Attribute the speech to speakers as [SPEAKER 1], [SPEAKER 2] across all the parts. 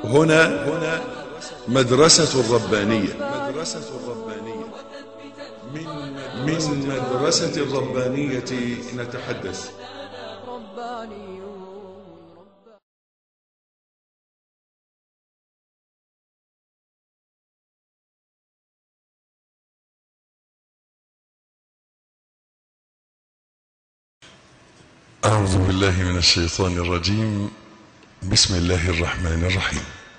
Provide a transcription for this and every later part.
[SPEAKER 1] هنا هنا مدرسة الربانية مدرسة الربانية من مدرسة الربانية نتحدث
[SPEAKER 2] ربانيون
[SPEAKER 1] أعوذ بالله من الشيطان الرجيم بسم الله الرحمن الرحيم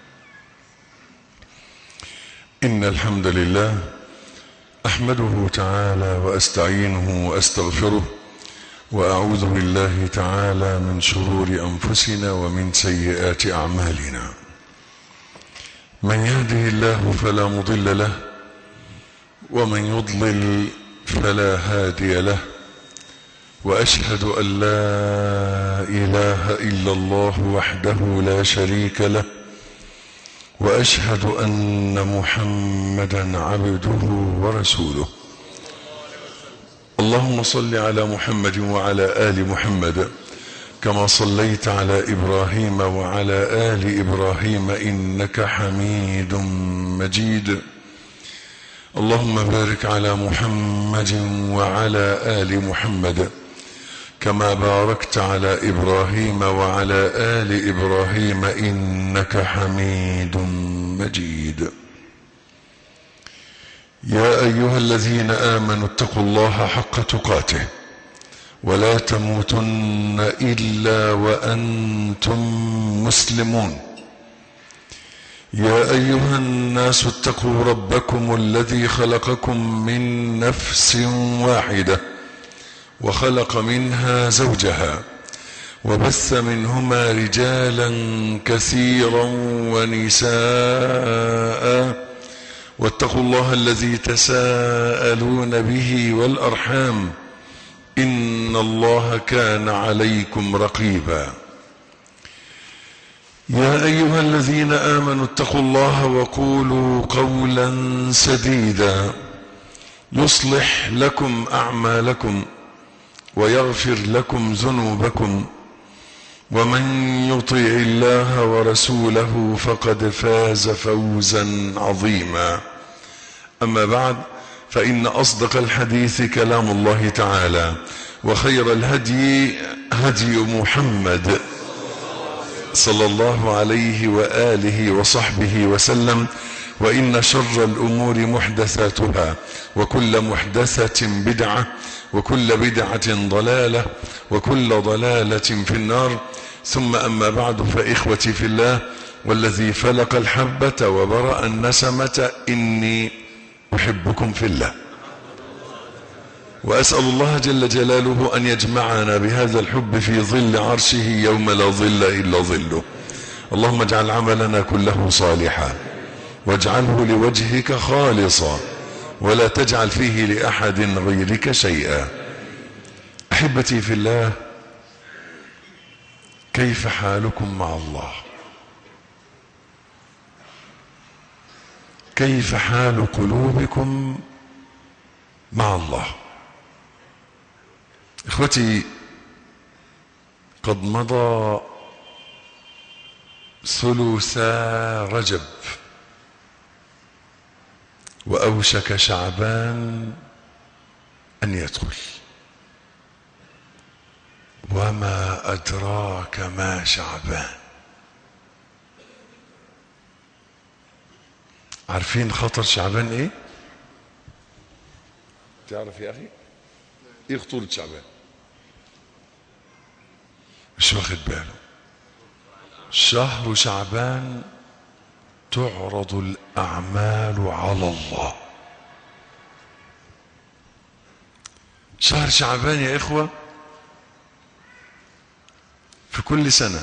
[SPEAKER 1] إن الحمد لله أحمده تعالى وأستعينه وأستغفره وأعوذ بالله تعالى من شرور أنفسنا ومن سيئات أعمالنا من يهده الله فلا مضل له ومن يضلل فلا هادي له واشهد ان لا اله الا الله وحده لا شريك له واشهد ان محمدا عبده ورسوله اللهم صل على محمد وعلى ال محمد كما صليت على ابراهيم وعلى ال ابراهيم انك حميد مجيد اللهم بارك على محمد وعلى ال محمد كما باركت على ابراهيم وعلى ال ابراهيم انك حميد مجيد يا ايها الذين امنوا اتقوا الله حق تقاته ولا تموتن الا وانتم مسلمون يا ايها الناس اتقوا ربكم الذي خلقكم من نفس واحده وخلق منها زوجها وبث منهما رجالا كثيرا ونساء واتقوا الله الذي تساءلون به والارحام ان الله كان عليكم رقيبا يا ايها الذين امنوا اتقوا الله وقولوا قولا سديدا يصلح لكم اعمالكم ويغفر لكم ذنوبكم ومن يطع الله ورسوله فقد فاز فوزا عظيما اما بعد فان اصدق الحديث كلام الله تعالى وخير الهدي هدي محمد صلى الله عليه واله وصحبه وسلم وان شر الامور محدثاتها وكل محدثه بدعه وكل بدعه ضلاله وكل ضلاله في النار ثم اما بعد فاخوتي في الله والذي فلق الحبه وبرا النسمه اني احبكم في الله واسال الله جل جلاله ان يجمعنا بهذا الحب في ظل عرشه يوم لا ظل الا ظله اللهم اجعل عملنا كله صالحا واجعله لوجهك خالصا ولا تجعل فيه لاحد غيرك شيئا احبتي في الله كيف حالكم مع الله كيف حال قلوبكم مع الله اخوتي قد مضى ثلثا رجب واوشك شعبان ان يدخل وما ادراك ما شعبان عارفين خطر شعبان ايه تعرف يا اخي ايه خطورة شعبان مش واخد باله شهر شعبان تعرض الاعمال على الله شهر شعبان يا اخوه في كل سنه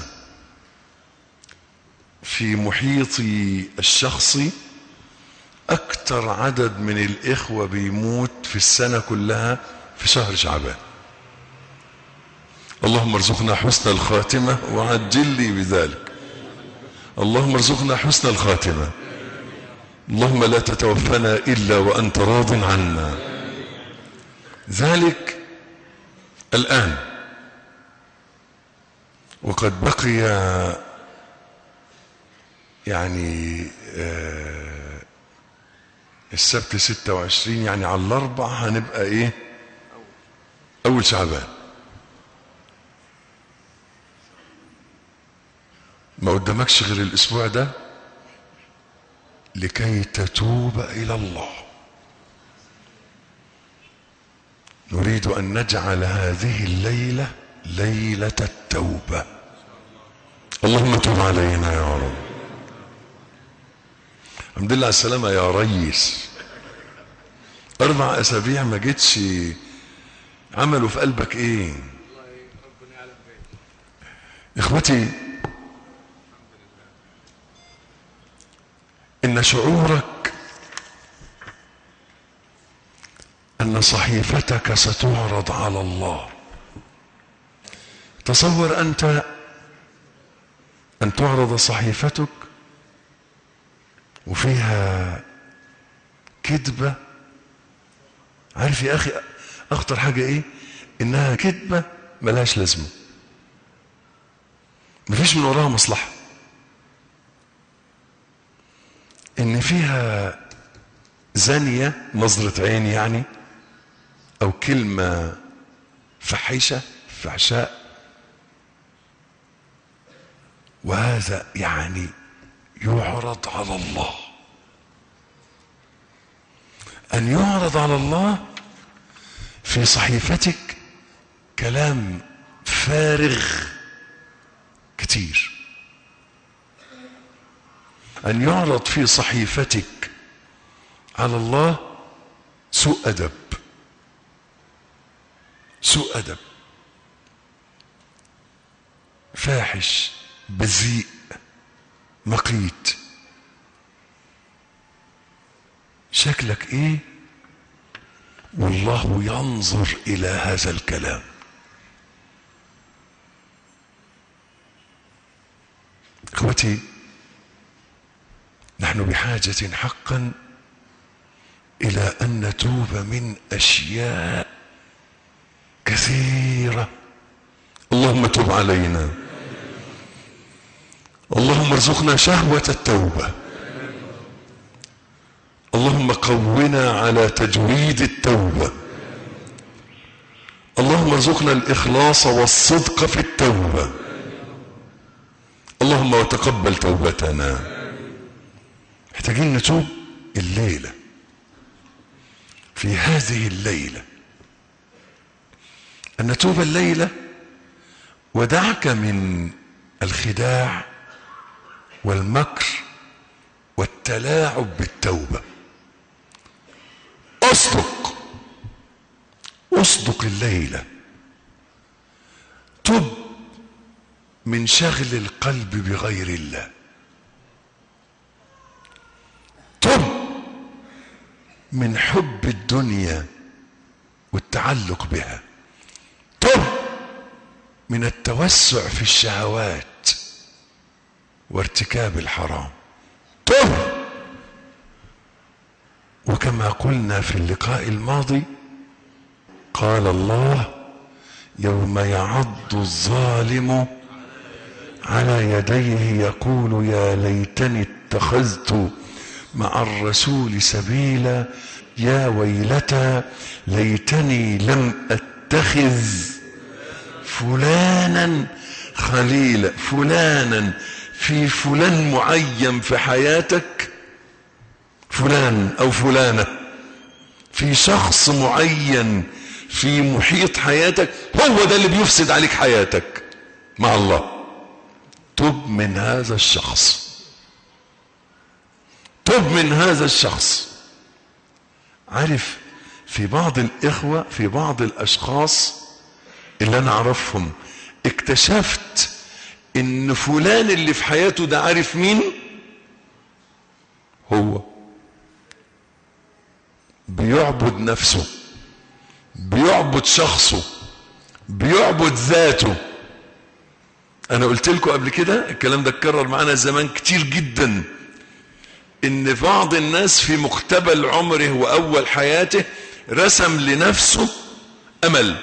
[SPEAKER 1] في محيطي الشخصي اكتر عدد من الاخوه بيموت في السنه كلها في شهر شعبان اللهم ارزقنا حسن الخاتمه وعجل لي بذلك اللهم ارزقنا حسن الخاتمه اللهم لا تتوفنا الا وانت راض عنا ذلك الان وقد بقي يعني آه السبت 26 يعني على الاربع هنبقى ايه اول شعبان ما قدامكش غير الاسبوع ده لكي تتوب الى الله نريد ان نجعل هذه الليله ليله التوبه اللهم تب علينا يا رب الحمد لله على السلامه يا ريس اربع اسابيع ما جيتش عملوا في قلبك ايه اخوتي ان شعورك ان صحيفتك ستعرض على الله تصور انت ان تعرض صحيفتك وفيها كذبه عارف يا اخي اخطر حاجه ايه انها كذبه ملهاش لازمه مفيش من وراها مصلحه ان فيها زانيه نظره عين يعني او كلمه فحيشه فحشاء وهذا يعني يعرض على الله ان يعرض على الله في صحيفتك كلام فارغ كتير ان يعرض في صحيفتك على الله سوء ادب سوء ادب فاحش بذيء مقيت شكلك ايه والله ينظر الى هذا الكلام اخوتي نحن بحاجة حقا الى ان نتوب من اشياء كثيرة اللهم تب علينا اللهم ارزقنا شهوة التوبة اللهم قونا على تجويد التوبة اللهم ارزقنا الإخلاص والصدق في التوبة اللهم وتقبل توبتنا محتاجين نتوب الليلة في هذه الليلة أن نتوب الليلة ودعك من الخداع والمكر والتلاعب بالتوبه اصدق اصدق الليله تب من شغل القلب بغير الله تب من حب الدنيا والتعلق بها تب من التوسع في الشهوات وارتكاب الحرام تب وكما قلنا في اللقاء الماضي قال الله يوم يعض الظالم على يديه يقول يا ليتني اتخذت مع الرسول سبيلا يا ويلتى ليتني لم اتخذ فلانا خليلا فلانا في فلان معين في حياتك فلان او فلانه في شخص معين في محيط حياتك هو ده اللي بيفسد عليك حياتك مع الله تب من هذا الشخص تب من هذا الشخص عارف في بعض الاخوه في بعض الاشخاص اللي انا اعرفهم اكتشفت ان فلان اللي في حياته ده عارف مين هو بيعبد نفسه بيعبد شخصه بيعبد ذاته انا قلت لكم قبل كده الكلام ده اتكرر معانا زمان كتير جدا ان بعض الناس في مقتبل عمره واول حياته رسم لنفسه امل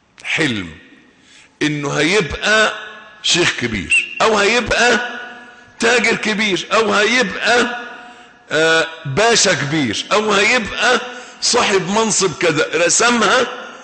[SPEAKER 1] حلم انه هيبقى شيخ كبير او هيبقى تاجر كبير او هيبقى آه باشا كبير او هيبقى صاحب منصب كذا رسمها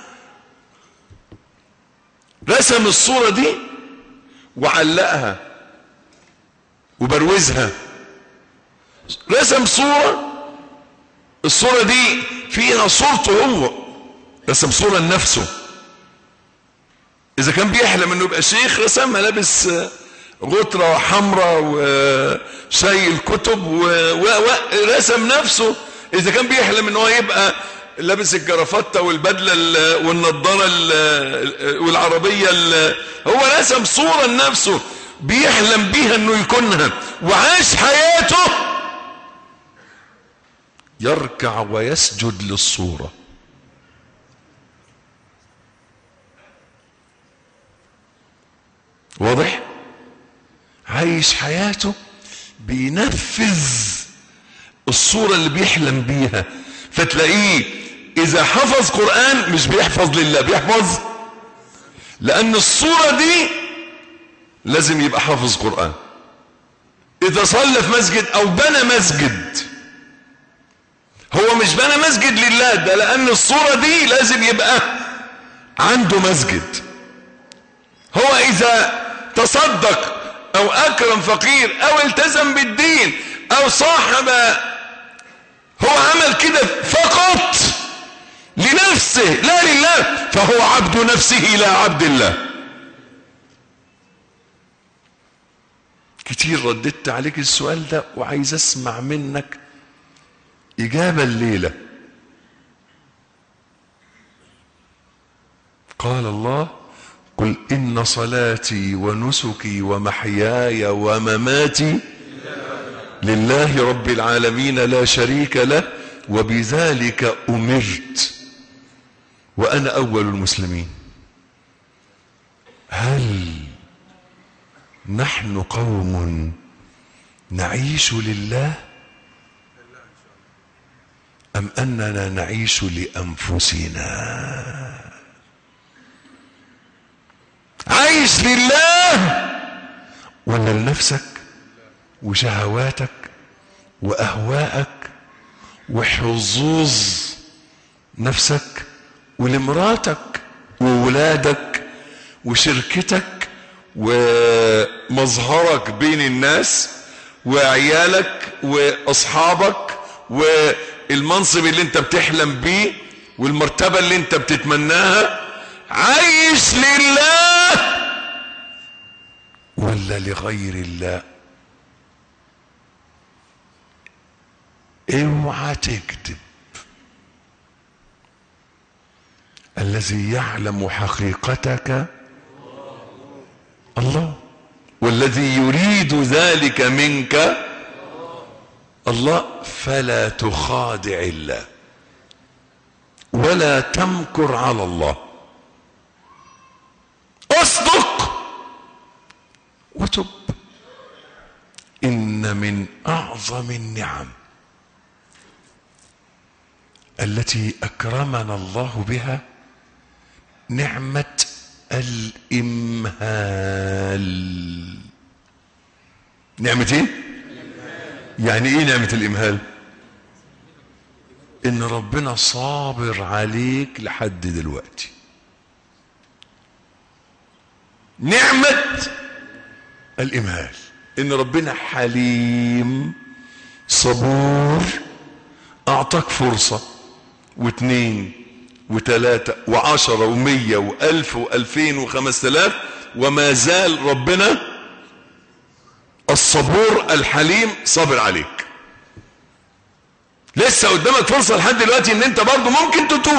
[SPEAKER 1] رسم الصورة دي وعلقها وبروزها رسم صورة الصورة دي فيها صورته هو رسم صورة لنفسه إذا كان بيحلم إنه يبقى شيخ رسمها لابس غترة حمراء وشايل كتب ورسم نفسه إذا كان بيحلم إنه يبقى لابس الجرافته والبدله والنضاره والعربيه هو رسم صوره لنفسه بيحلم بيها انه يكونها وعاش حياته يركع ويسجد للصوره واضح عايش حياته بينفذ الصوره اللي بيحلم بيها فتلاقيه اذا حفظ قرآن مش بيحفظ لله بيحفظ لان الصورة دي لازم يبقى حافظ قرآن اذا صلى في مسجد او بنى مسجد هو مش بنى مسجد لله ده لان الصورة دي لازم يبقى عنده مسجد هو اذا تصدق او اكرم فقير او التزم بالدين او صاحب هو عمل كده فقط لنفسه لا لله فهو عبد نفسه لا عبد الله كتير رددت عليك السؤال ده وعايز اسمع منك اجابة الليلة قال الله قل ان صلاتي ونسكي ومحياي ومماتي لله رب العالمين لا شريك له وبذلك امرت وانا اول المسلمين هل نحن قوم نعيش لله ام اننا نعيش لانفسنا عايش لله ولا لنفسك وشهواتك واهواءك وحظوظ نفسك ولمراتك وولادك وشركتك ومظهرك بين الناس وعيالك واصحابك والمنصب اللي انت بتحلم بيه والمرتبة اللي انت بتتمناها عايش لله ولا لغير الله اوعى تكذب الذي يعلم حقيقتك الله والذي يريد ذلك منك الله فلا تخادع الله ولا تمكر على الله اصدق وتب ان من اعظم النعم التي اكرمنا الله بها نعمه الامهال نعمه ايه يعني ايه نعمه الامهال ان ربنا صابر عليك لحد دلوقتي نعمه الامهال ان ربنا حليم صبور اعطاك فرصه واثنين وثلاثة وعشرة ومية والف والفين وخمس تلاف وما زال ربنا الصبور الحليم صابر عليك لسه قدامك فرصة لحد دلوقتي ان انت برضو ممكن تتوب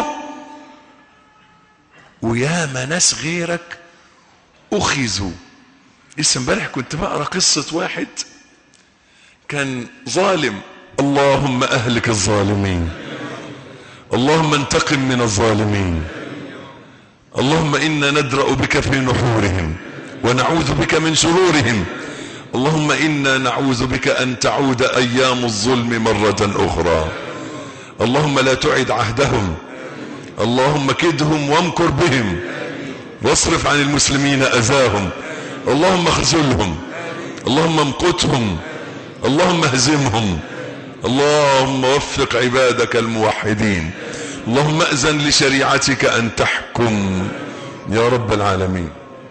[SPEAKER 1] وياما ناس غيرك اخذوا لسه امبارح كنت بقرا قصة واحد كان ظالم اللهم اهلك الظالمين اللهم انتقم من الظالمين اللهم انا ندرا بك في نحورهم ونعوذ بك من شرورهم اللهم انا نعوذ بك ان تعود ايام الظلم مره اخرى اللهم لا تعد عهدهم اللهم كدهم وامكر بهم واصرف عن المسلمين اذاهم اللهم اخذلهم اللهم امقتهم اللهم اهزمهم اللهم وفق عبادك الموحدين اللهم اذن لشريعتك ان تحكم يا رب العالمين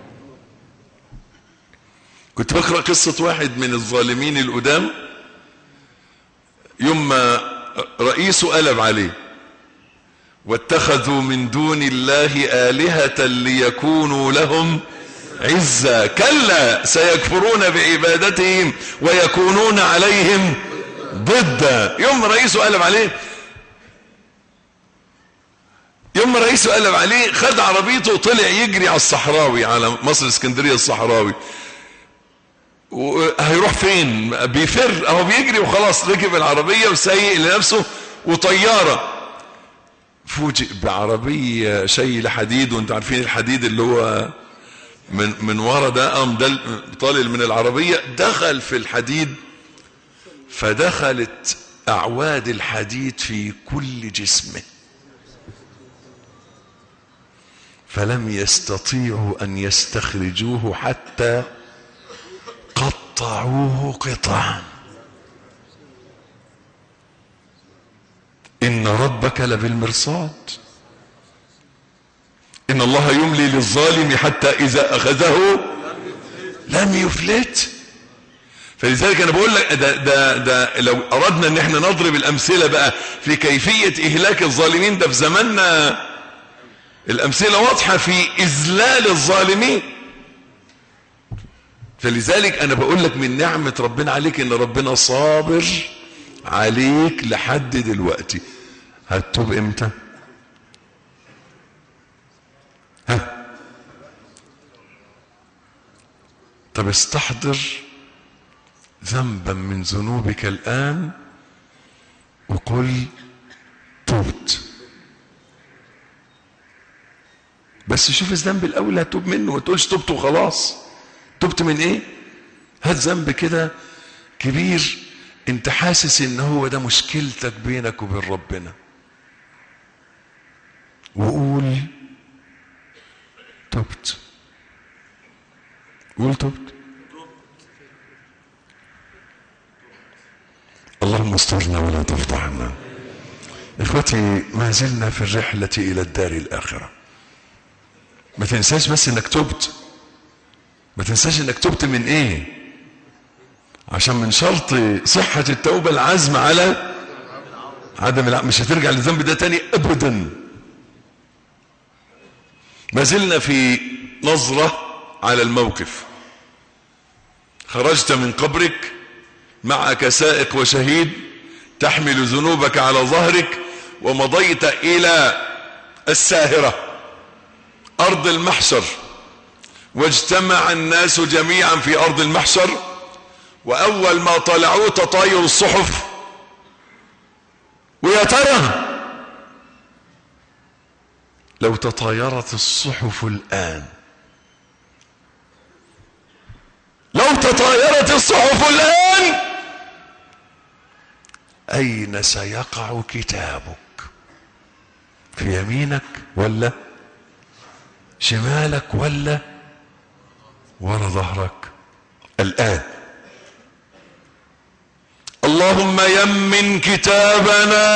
[SPEAKER 1] كنت بقرا قصه واحد من الظالمين القدام يوم ما رئيسه قلب عليه واتخذوا من دون الله آلهة ليكونوا لهم عزا كلا سيكفرون بعبادتهم ويكونون عليهم ضدا يوم رئيسه قلب عليه يوم رئيسه قلب عليه خد عربيته وطلع يجري على الصحراوي على مصر اسكندرية الصحراوي هيروح فين بيفر اهو بيجري وخلاص ركب العربية وسايق لنفسه وطيارة فوجئ بعربية شيل حديد وانتوا عارفين الحديد اللي هو من من ورا ده قام دل طالل من العربية دخل في الحديد فدخلت أعواد الحديد في كل جسمه فلم يستطيعوا أن يستخرجوه حتى قطعوه قطعا إن ربك لبالمرصاد إن الله يملي للظالم حتى إذا أخذه لم يفلت فلذلك أنا بقول لك ده, ده, ده لو أردنا أن احنا نضرب الأمثلة بقى في كيفية إهلاك الظالمين ده في زماننا الأمثلة واضحة في إذلال الظالمين فلذلك أنا بقول لك من نعمة ربنا عليك إن ربنا صابر عليك لحد دلوقتي هتتوب امتى ها طب استحضر ذنبا من ذنوبك الآن وقل تبت بس شوف الذنب الأول هتوب منه ما تقولش تبت وخلاص تبت من ايه هات ذنب كده كبير انت حاسس ان هو ده مشكلتك بينك وبين ربنا وقول تبت قول تبت اللهم استرنا ولا تفضحنا اخوتي ما زلنا في الرحلة الى الدار الاخرة ما تنساش بس انك تبت ما تنساش انك تبت من ايه عشان من شرط صحة التوبة العزم على عدم العقل مش هترجع للذنب ده تاني ابدا ما زلنا في نظرة على الموقف خرجت من قبرك معك سائق وشهيد تحمل ذنوبك على ظهرك ومضيت الى الساهرة ارض المحشر واجتمع الناس جميعا في ارض المحشر واول ما طلعوا تطاير الصحف ويا ترى لو تطايرت الصحف الان لو تطايرت الصحف الان اين سيقع كتابك في يمينك ولا شمالك ولا ورا ظهرك الان اللهم يمن كتابنا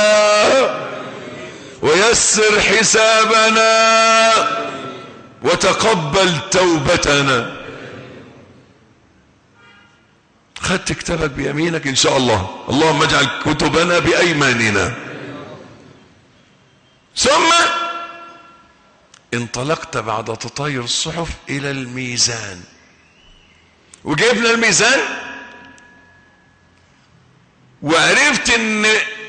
[SPEAKER 1] ويسر حسابنا وتقبل توبتنا خدت كتابك بيمينك ان شاء الله اللهم اجعل كتبنا بايماننا ثم انطلقت بعد تطاير الصحف الى الميزان وجبنا الميزان وعرفت ان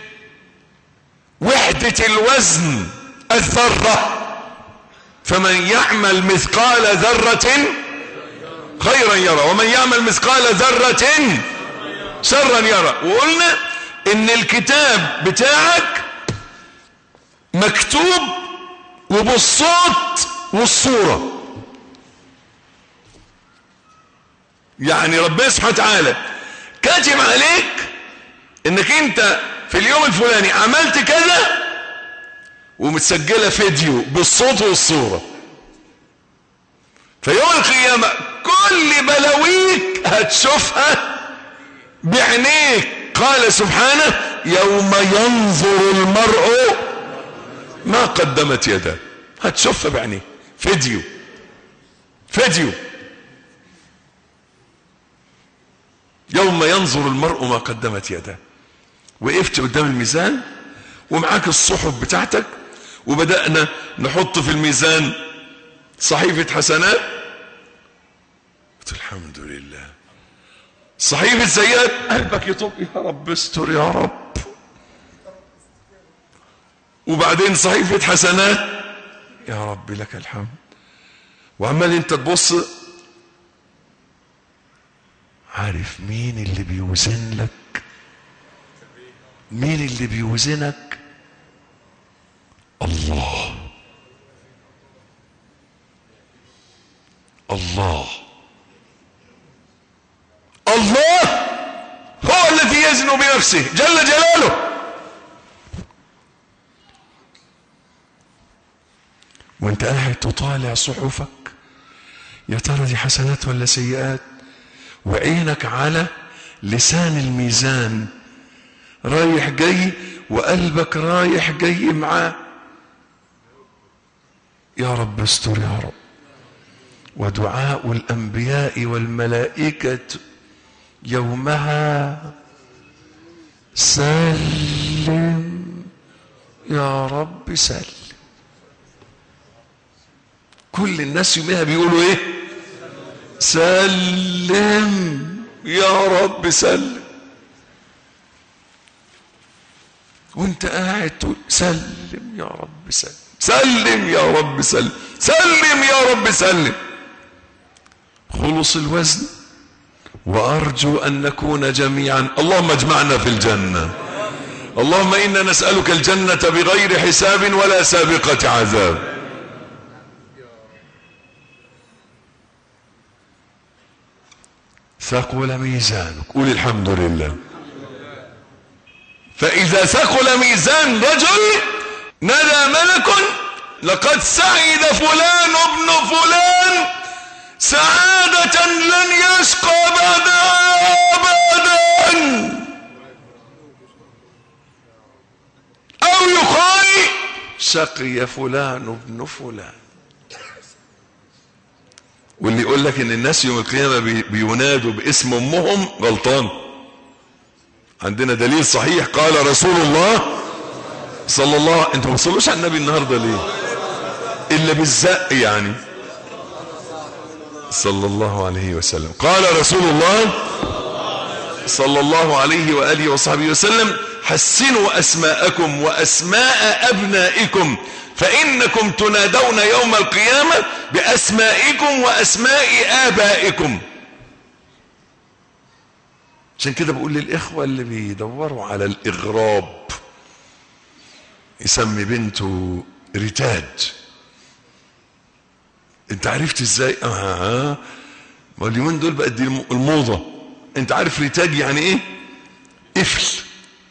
[SPEAKER 1] وحدة الوزن الذرة فمن يعمل مثقال ذرة خيرا يرى ومن يعمل مثقال ذرة شرا يرى وقلنا ان الكتاب بتاعك مكتوب وبالصوت والصورة يعني ربنا سبحانه وتعالى كاتب عليك انك انت في اليوم الفلاني عملت كذا ومتسجلة فيديو بالصوت والصورة فيوم القيامة كل بلاويك هتشوفها بعينيك قال سبحانه يوم ينظر المرء ما قدمت يده هتشوفها بعينيك فيديو فيديو يوم ينظر المرء ما قدمت يده وقفت قدام الميزان ومعاك الصحف بتاعتك وبدأنا نحط في الميزان صحيفة حسنات قلت الحمد لله صحيفة سيئات قلبك يطب يا رب استر يا رب وبعدين صحيفة حسنات يا رب لك الحمد وعمال انت تبص عارف مين اللي بيوزن لك مين اللي بيوزنك الله الله الله هو الذي يزن بنفسه جل جلاله وانت قاعد تطالع صحفك يا ترى دي حسنات ولا سيئات وعينك على لسان الميزان رايح جاي وقلبك رايح جاي معاه يا رب استر يا رب ودعاء الانبياء والملائكه يومها سلم يا رب سلم كل الناس يومها بيقولوا ايه سلم يا رب سلم وانت قاعد تقول سلم يا رب سلم سلم يا رب سلم سلم يا رب سلم خلص الوزن وارجو ان نكون جميعا اللهم اجمعنا في الجنه اللهم انا نسالك الجنه بغير حساب ولا سابقه عذاب ثقل ميزانك قول الحمد لله فإذا ثقل ميزان رجل نادى ملك لقد سعد فلان ابن فلان سعادة لن يشقى بعدها أبدا أو يقال شقي فلان ابن فلان واللي يقول لك ان الناس يوم القيامه بي بينادوا باسم امهم غلطان عندنا دليل صحيح قال رسول الله صلى الله انتوا ما بتصلوش على النبي النهارده ليه الا بالزق يعني صلى الله عليه وسلم قال رسول الله صلى الله عليه واله وصحبه وسلم حسنوا اسماءكم واسماء ابنائكم فإنكم تنادون يوم القيامة بأسمائكم وأسماء آبائكم عشان كده بقول للإخوة اللي بيدوروا على الإغراب يسمي بنته ريتاج انت عرفت ازاي اه ما اليومين دول بقت دي الموضة انت عارف ريتاج يعني ايه قفل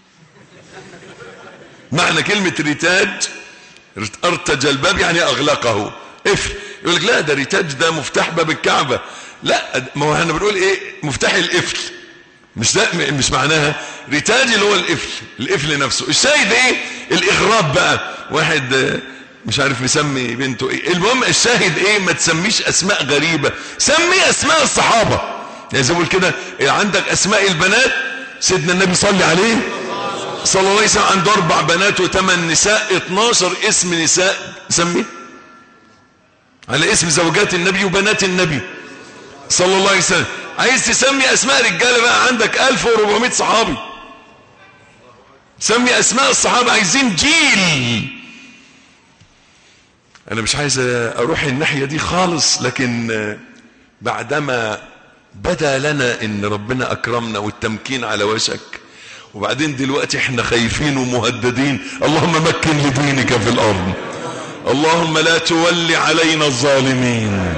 [SPEAKER 1] معنى كلمة ريتاج ارتج الباب يعني اغلقه قفل يقول لك لا ده ريتاج ده مفتاح باب الكعبه لا ما هو احنا بنقول ايه مفتاح القفل مش ده مش معناها ريتاج اللي هو القفل القفل نفسه الشاهد ايه الاغراب بقى واحد مش عارف مسمي بنته ايه المهم الشاهد ايه ما تسميش اسماء غريبه سمي اسماء الصحابه يعني زي ما بقول كده عندك اسماء البنات سيدنا النبي صلي عليه صلى الله عليه وسلم عنده اربع بنات وثمان نساء 12 اسم نساء سمي على اسم زوجات النبي وبنات النبي صلى الله عليه وسلم عايز تسمي اسماء رجاله بقى عندك 1400 صحابي سمي اسماء الصحابه عايزين جيل انا مش عايز اروح الناحيه دي خالص لكن بعدما بدا لنا ان ربنا اكرمنا والتمكين على وشك وبعدين دلوقتي احنا خايفين ومهددين اللهم مكن لدينك في الارض اللهم لا تولي علينا الظالمين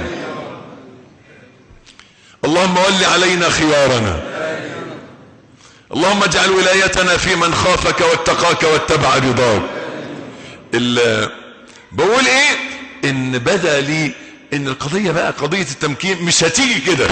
[SPEAKER 1] اللهم ول علينا خيارنا اللهم اجعل ولايتنا في من خافك واتقاك واتبع رضاك بقول ايه ان بدا لي ان القضية بقى قضية التمكين مش هتيجي كده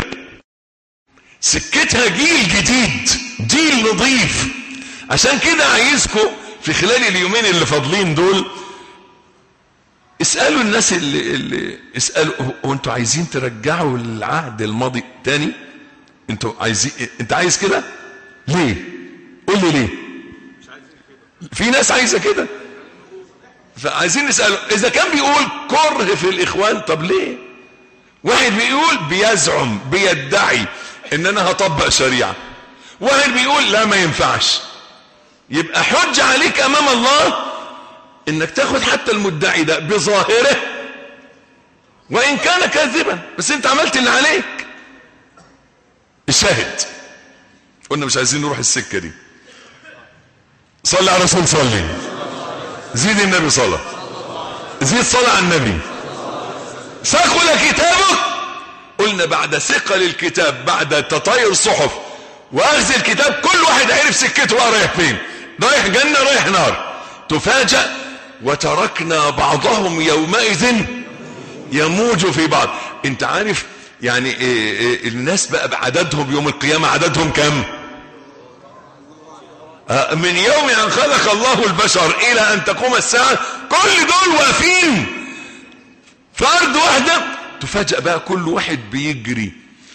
[SPEAKER 1] سكتها جيل جديد جيل نظيف عشان كده عايزكم في خلال اليومين اللي فاضلين دول اسألوا الناس اللي, اللي اسألوا هو انتوا عايزين ترجعوا العهد الماضي تاني انتوا عايزين انت عايز كده ليه قول لي ليه في ناس عايزه كده فعايزين نساله اذا كان بيقول كره في الاخوان طب ليه واحد بيقول بيزعم بيدعي ان انا هطبق شريعه واحد بيقول لا ما ينفعش يبقى حج عليك امام الله انك تاخد حتى المدعي ده بظاهره وان كان كاذبا بس انت عملت اللي عليك الشاهد قلنا مش عايزين نروح السكه دي صلي على رسول صلي زيد النبي صلاه زيد صلاه على النبي ثقل كتابك قلنا بعد ثقل الكتاب بعد تطاير صحف واخذ الكتاب كل واحد عرف سكته بقى رايح فين رايح جنه رايح نار تفاجأ وتركنا بعضهم يومئذ يموج في بعض انت عارف يعني إيه إيه الناس بقى بعددهم يوم القيامة عددهم كم آه من يوم ان خلق الله البشر الى ان تقوم الساعة كل دول واقفين في ارض واحدة تفاجأ بقى كل واحد بيجري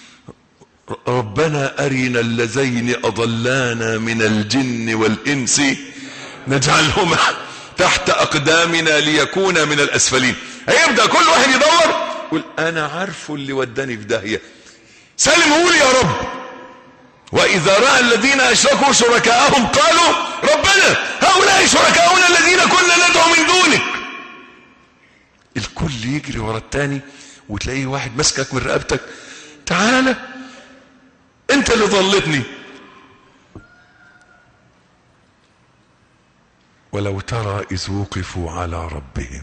[SPEAKER 1] ربنا ارنا اللذين اضلانا من الجن والانس نجعلهما تحت اقدامنا ليكون من الاسفلين هيبدا كل واحد يدور يقول انا عارفه اللي وداني في داهيه سلموا لي يا رب واذا راى الذين اشركوا شركاءهم قالوا ربنا هؤلاء شركاؤنا الذين كنا ندعو من دونك الكل يجري ورا التاني وتلاقيه واحد مسكك من رقبتك تعالى انت اللي ضلتني ولو ترى اذ وقفوا على ربهم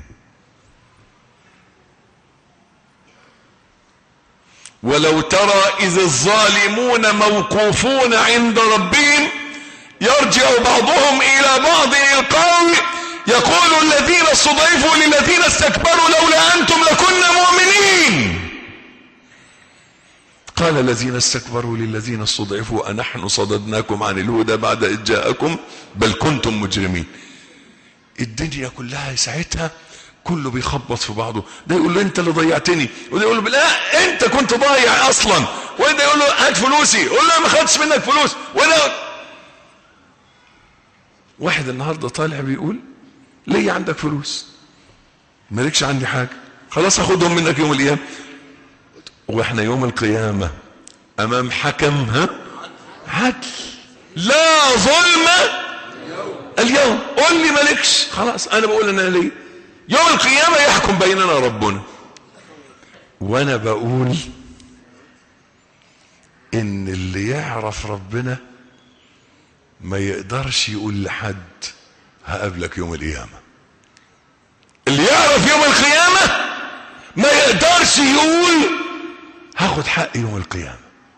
[SPEAKER 1] ولو ترى اذ الظالمون موقوفون عند ربهم يرجع بعضهم الى بعض القول يقول الذين استضعفوا للذين استكبروا لولا انتم لكنا مؤمنين قال الذين استكبروا للذين استضعفوا أنحن صددناكم عن الهدى بعد إذ جاءكم بل كنتم مجرمين الدنيا كلها ساعتها كله بيخبط في بعضه ده يقول له انت اللي ضيعتني وده يقول له لا انت كنت ضايع اصلا وده يقول له هات فلوسي يقول له ما خدتش منك فلوس وده واحد النهارده طالع بيقول ليه عندك فلوس مالكش عندي حاجه خلاص هاخدهم منك يوم القيامه واحنا يوم القيامة امام حكم ها عدل لا ظلم اليوم قول لي مالكش خلاص انا بقول انا ليه يوم القيامة يحكم بيننا ربنا وانا بقول ان اللي يعرف ربنا ما يقدرش يقول لحد هقابلك يوم القيامة اللي يعرف يوم القيامة ما يقدرش يقول هاخد حقي يوم القيامة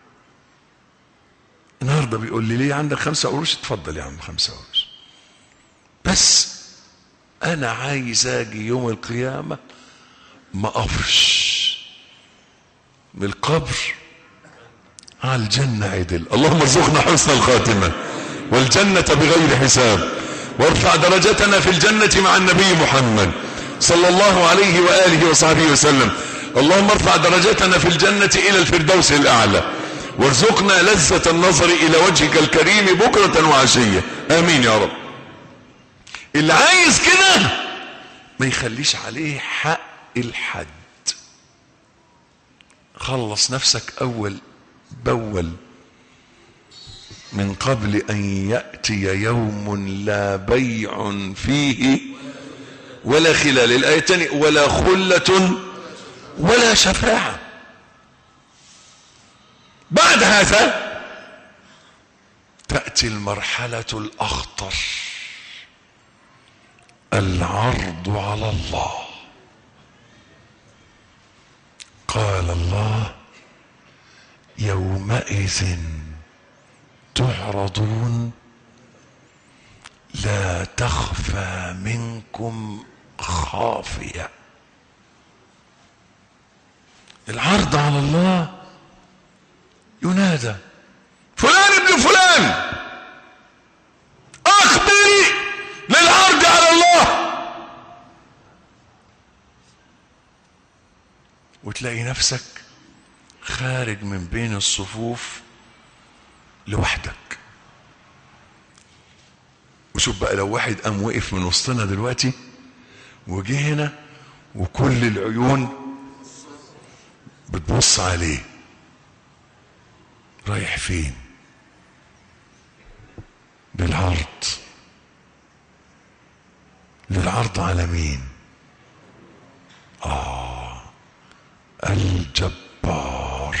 [SPEAKER 1] النهاردة بيقول لي ليه عندك خمسة قروش اتفضل يا عم خمسة قروش بس انا عايز اجي يوم القيامة ما اقفش من القبر على الجنة عدل اللهم ارزقنا حسن الخاتمة والجنة بغير حساب وارفع درجتنا في الجنة مع النبي محمد صلى الله عليه وآله وصحبه وسلم اللهم ارفع درجتنا في الجنة إلى الفردوس الأعلى وارزقنا لذة النظر إلى وجهك الكريم بكرة وعشية آمين يا رب اللي عايز كده ما يخليش عليه حق الحد خلص نفسك أول بول من قبل أن يأتي يوم لا بيع فيه ولا خلال الآية الثانية ولا خلة ولا شفاعة بعد هذا تأتي المرحلة الأخطر العرض على الله قال الله يومئذ تعرضون لا تخفى منكم خافيه العرض على الله ينادى فلان ابن فلان اقبل للعرض على الله وتلاقي نفسك خارج من بين الصفوف لوحدك وشوف بقى لو واحد قام وقف من وسطنا دلوقتي وجه هنا وكل العيون بتبص عليه رايح فين للعرض للعرض على مين اه الجبار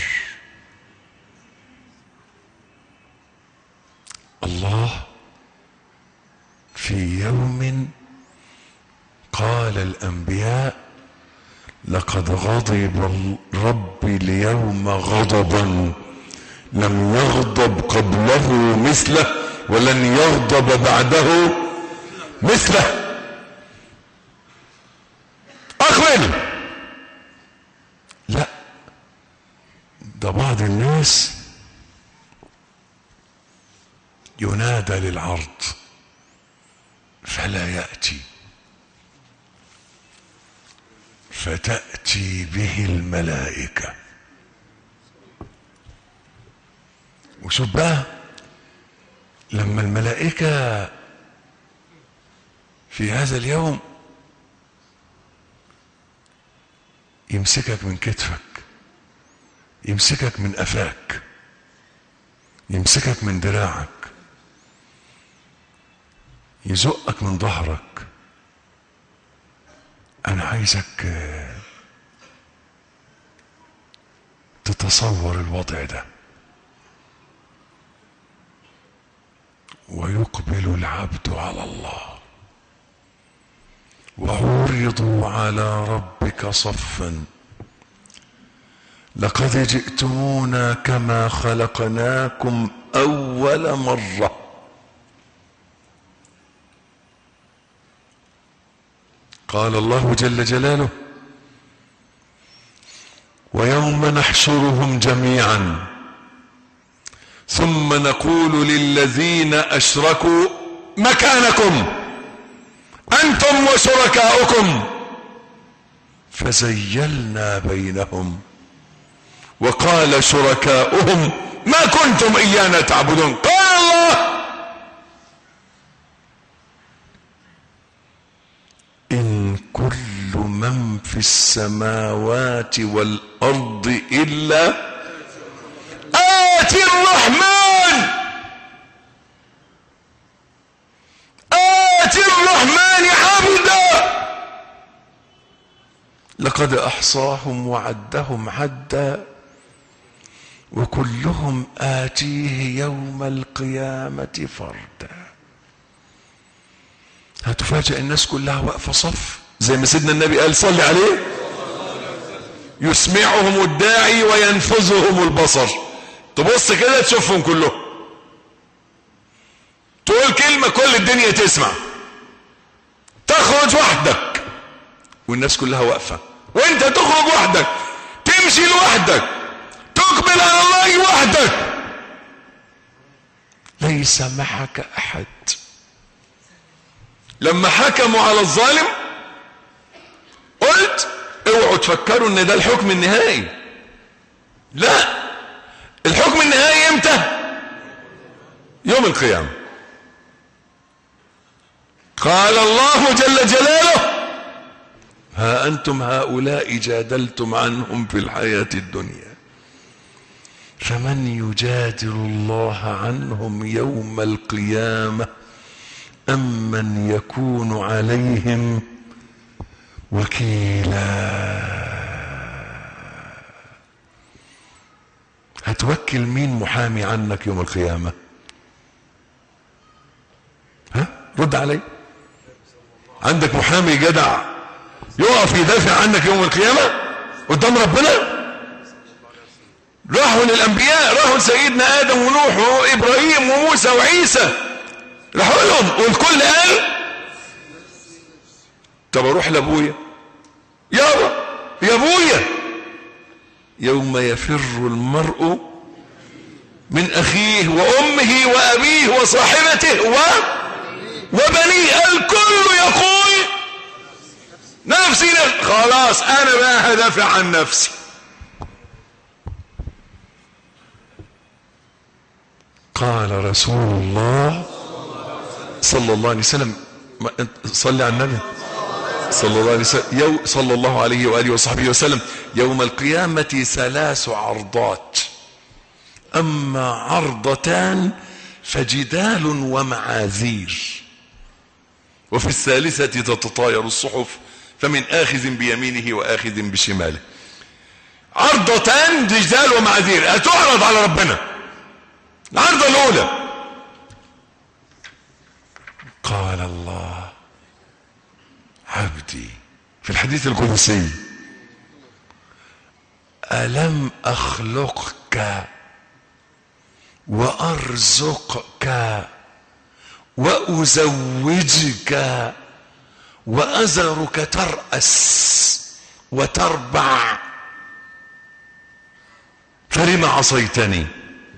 [SPEAKER 1] الله في يوم قال الانبياء لقد غضب ربي اليوم غضبا لم يغضب قبله مثله ولن يغضب بعده مثله اقبل لا ده بعض الناس ينادى للعرض فلا ياتي فتاتي به الملائكه وشوف بقى لما الملائكه في هذا اليوم يمسكك من كتفك يمسكك من قفاك يمسكك من دراعك يزقك من ظهرك انا عايزك تتصور الوضع ده ويقبل العبد على الله وعرضوا على ربك صفا لقد جئتمونا كما خلقناكم اول مره قال الله جل جلاله ويوم نحشرهم جميعا ثم نقول للذين اشركوا مكانكم انتم وشركاؤكم فزيلنا بينهم وقال شركاؤهم ما كنتم ايانا تعبدون قال الله ان كل من في السماوات والارض الا اتي الرحمن اتي الرحمن عبدا لقد احصاهم وعدهم عدا وكلهم اتيه يوم القيامه فردا هتفاجئ الناس كلها واقفه صف زي ما سيدنا النبي قال صلي عليه يسمعهم الداعي وينفذهم البصر تبص كده تشوفهم كلهم تقول كلمة كل الدنيا تسمع تخرج وحدك والناس كلها واقفة وانت تخرج وحدك تمشي لوحدك تقبل على الله وحدك ليس معك احد لما حكموا على الظالم قلت اوعوا تفكروا ان ده الحكم النهائي لا الحكم النهائي امتى يوم القيامة قال الله جل جلاله ها انتم هؤلاء جادلتم عنهم في الحياة الدنيا فمن يجادل الله عنهم يوم القيامه أمن يكون عليهم وكيلا هتوكل مين محامي عنك يوم القيامة ها رد علي عندك محامي جدع يقف يدافع عنك يوم القيامة قدام ربنا راحوا للأنبياء راحوا لسيدنا آدم ونوح وإبراهيم وموسى وعيسى راحوا لهم والكل قال طب اروح لابويا يابا يا ابويا يوم يفر المرء من أخيه وأمه وأبيه وصاحبته و وبنيه الكل يقول نفسي نفسي خلاص أنا بقى هدافع عن نفسي قال رسول الله صلى الله عليه وسلم صلي على النبي صلى الله عليه وسلم يو صلى الله عليه وآله وصحبه وسلم يوم القيامة ثلاث عرضات أما عرضتان فجدال ومعاذير وفي الثالثة تتطاير الصحف فمن آخذ بيمينه وآخذ بشماله عرضتان جدال ومعاذير هتعرض على ربنا العرضة الأولى قال الله عبدي في الحديث القدسي ألم أخلقك وأرزقك وأزوجك وأزرك ترأس وتربع فلم عصيتني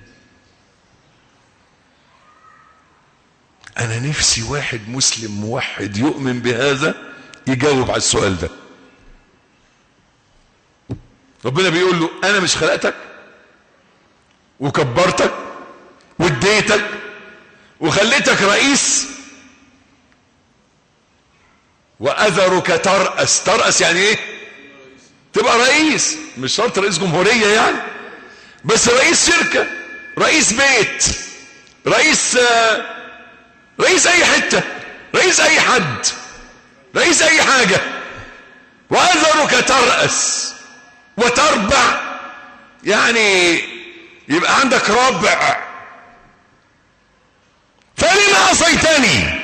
[SPEAKER 1] أنا نفسي واحد مسلم موحد يؤمن بهذا يجاوب على السؤال ده ربنا بيقول له أنا مش خلقتك وكبرتك واديتك وخليتك رئيس وأذرك ترأس ترأس يعني ايه تبقى رئيس مش شرط رئيس جمهورية يعني بس رئيس شركة رئيس بيت رئيس آه رئيس اي حتة رئيس اي حد رئيس اي حاجة وأذرك ترأس وتربع يعني يبقى عندك ربع فلم عصيتني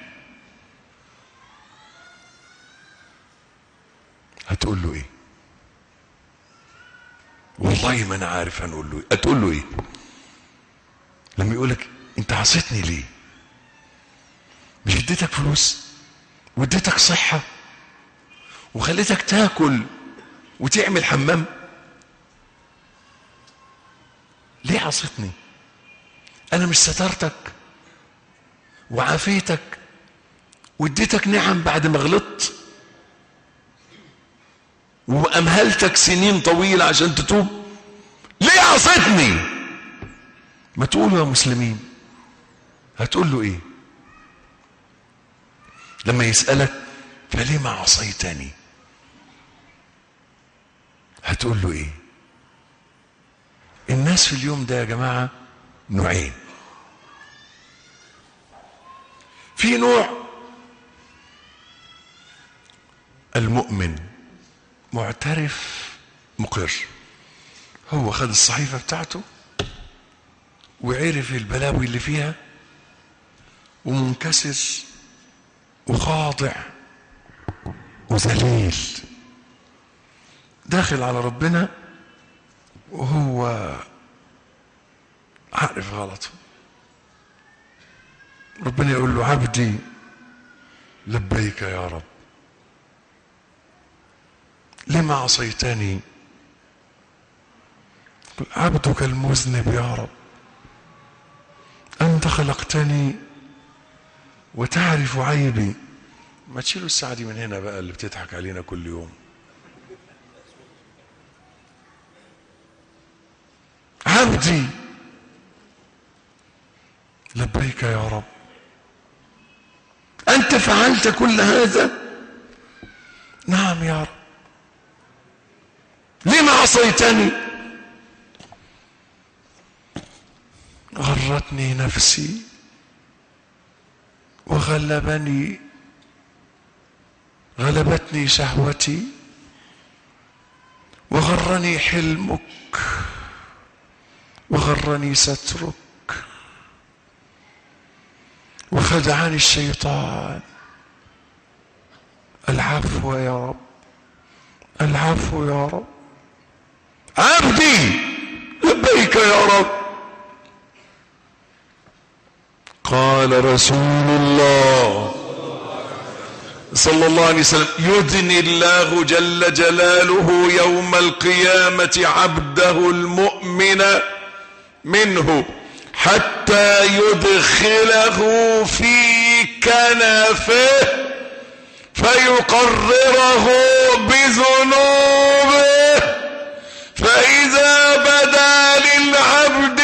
[SPEAKER 1] هتقول له ايه والله ما انا عارف هنقول له ايه هتقول له ايه لما يقولك انت عصيتني ليه مش اديتك فلوس واديتك صحة وخليتك تاكل وتعمل حمام ليه عصيتني انا مش سترتك وعافيتك واديتك نعم بعد ما غلطت وامهلتك سنين طويلة عشان تتوب ليه عصيتني ما تقولوا يا مسلمين هتقول له ايه لما يسألك فلما عصيتني هتقول له ايه الناس في اليوم ده يا جماعة نوعين في نوع المؤمن معترف مقر هو خد الصحيفة بتاعته وعرف البلاوي اللي فيها ومنكسر وخاضع وذليل داخل على ربنا وهو عارف غلطه ربنا يقول له عبدي لبيك يا رب لما عصيتني عبدك المذنب يا رب أنت خلقتني وتعرف عيبي ما تشيلوا الساعة دي من هنا بقى اللي بتضحك علينا كل يوم عبدي لبيك يا رب أنت فعلت كل هذا نعم يا رب لما عصيتني غرتني نفسي وغلبني غلبتني شهوتي وغرني حلمك وغرني سترك وخدعني الشيطان العفو يا رب العفو يا رب عبدي لبيك يا رب قال رسول الله صلى الله عليه وسلم يدني الله جل جلاله يوم القيامة عبده المؤمن منه حتى يدخله في كنفه فيقرره بذنوبه فإذا بدا للعبد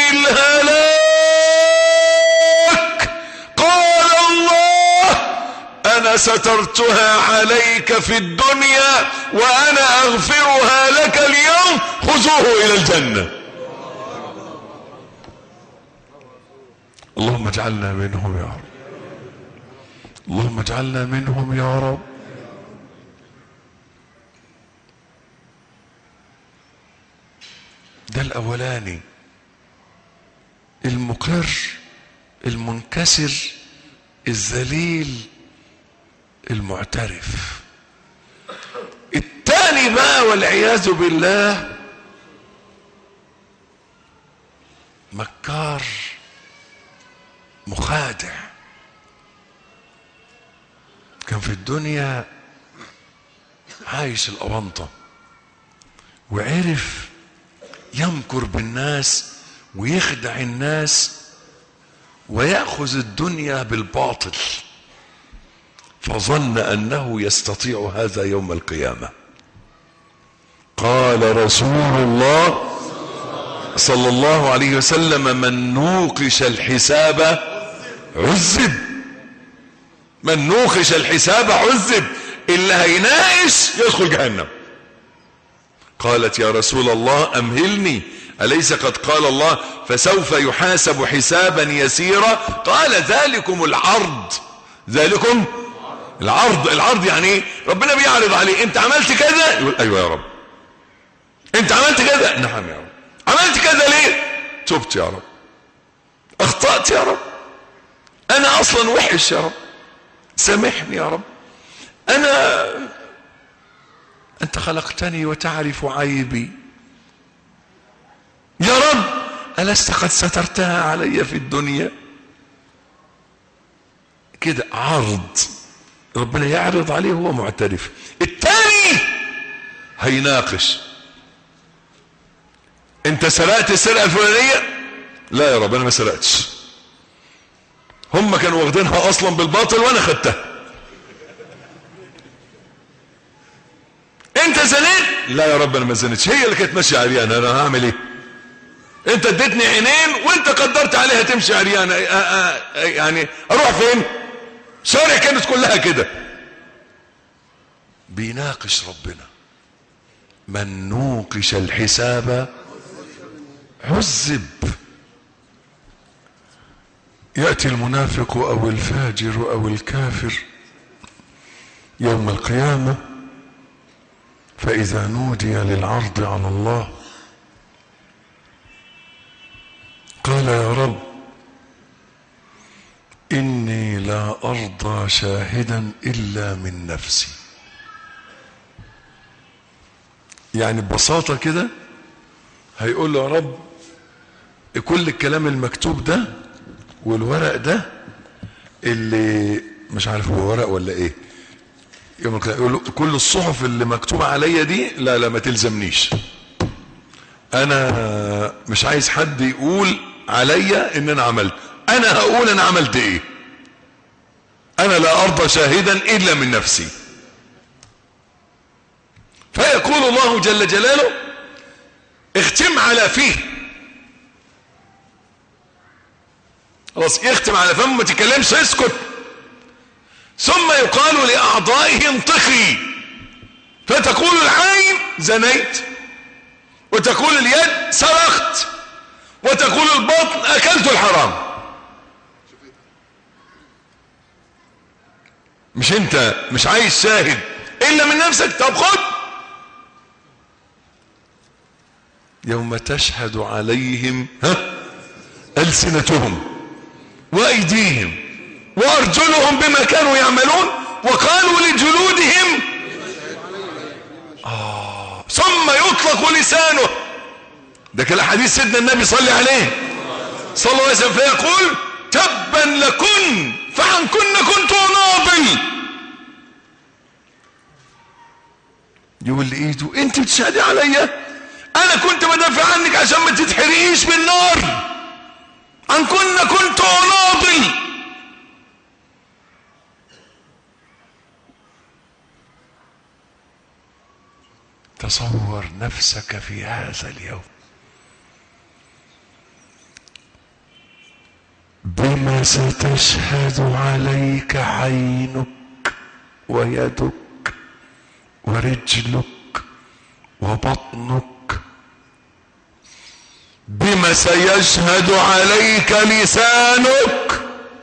[SPEAKER 1] الهلاك قال الله أنا سترتها عليك في الدنيا وأنا أغفرها لك اليوم خذوه إلى الجنة اللهم اجعلنا منهم يا رب اللهم اجعلنا منهم يا رب ده الاولاني المقر المنكسر الذليل المعترف الثاني بقى والعياذ بالله مكار مخادع كان في الدنيا عايش الأونطة وعرف يمكر بالناس ويخدع الناس ويأخذ الدنيا بالباطل فظن أنه يستطيع هذا يوم القيامة قال رسول الله صلى الله عليه وسلم من نوقش الحساب عذب من نوقش الحساب عذب اللي هيناقش يدخل جهنم قالت يا رسول الله امهلني اليس قد قال الله فسوف يحاسب حسابا يسيرا قال ذلكم العرض ذلكم العرض العرض يعني ايه ربنا بيعرض عليه انت عملت كذا يقول ايوه يا رب انت عملت كذا نعم يا رب عملت كذا ليه تبت يا رب اخطأت يا رب انا اصلا وحش يا رب سامحني يا رب انا انت خلقتني وتعرف عيبي يا رب ألست قد سترتها علي في الدنيا كده عرض ربنا يعرض عليه هو معترف الثاني هيناقش انت سرقت السرقه الفلانيه لا يا رب انا ما سرقتش هم كانوا واخدينها اصلا بالباطل وانا خدتها انت زنيت لا يا رب انا ما زنيتش هي اللي كانت ماشيه عريانه انا هعمل ايه انت اديتني عينين وانت قدرت عليها تمشي عريانه يعني اروح فين شارع كانت كلها كده بيناقش ربنا من نوقش الحساب عذب يأتي المنافق أو الفاجر أو الكافر يوم القيامة فإذا نودي للعرض على الله قال يا رب إني لا أرضى شاهدا إلا من نفسي يعني ببساطة كده هيقول له يا رب كل الكلام المكتوب ده والورق ده اللي مش عارف هو ورق ولا ايه يوم القيامة يقول له كل الصحف اللي مكتوبة عليا دي لا لا ما تلزمنيش انا مش عايز حد يقول عليا ان انا عملت انا هقول انا عملت ايه انا لا ارضى شاهدا الا من نفسي فيقول الله جل جلاله اختم على فيه خلاص يختم على فمه ما تتكلمش اسكت ثم يقال لاعضائه انطقي فتقول العين زنيت وتقول اليد سرقت وتقول البطن اكلت الحرام مش انت مش عايز شاهد الا من نفسك طب خد يوم تشهد عليهم ها ألسنتهم وأيديهم وأرجلهم بما كانوا يعملون وقالوا لجلودهم آه ثم يطلق لسانه ده كان حديث سيدنا النبي صلى عليه صلى الله عليه وسلم فيقول تبا لكن فعن كن كنت ناضل يقول لإيده انت بتشهدي عليا انا كنت بدافع عنك عشان ما تتحرقيش بالنار ان كنا كنت اناضل تصور نفسك في هذا اليوم بما ستشهد عليك عينك ويدك ورجلك وبطنك بما سيشهد عليك لسانك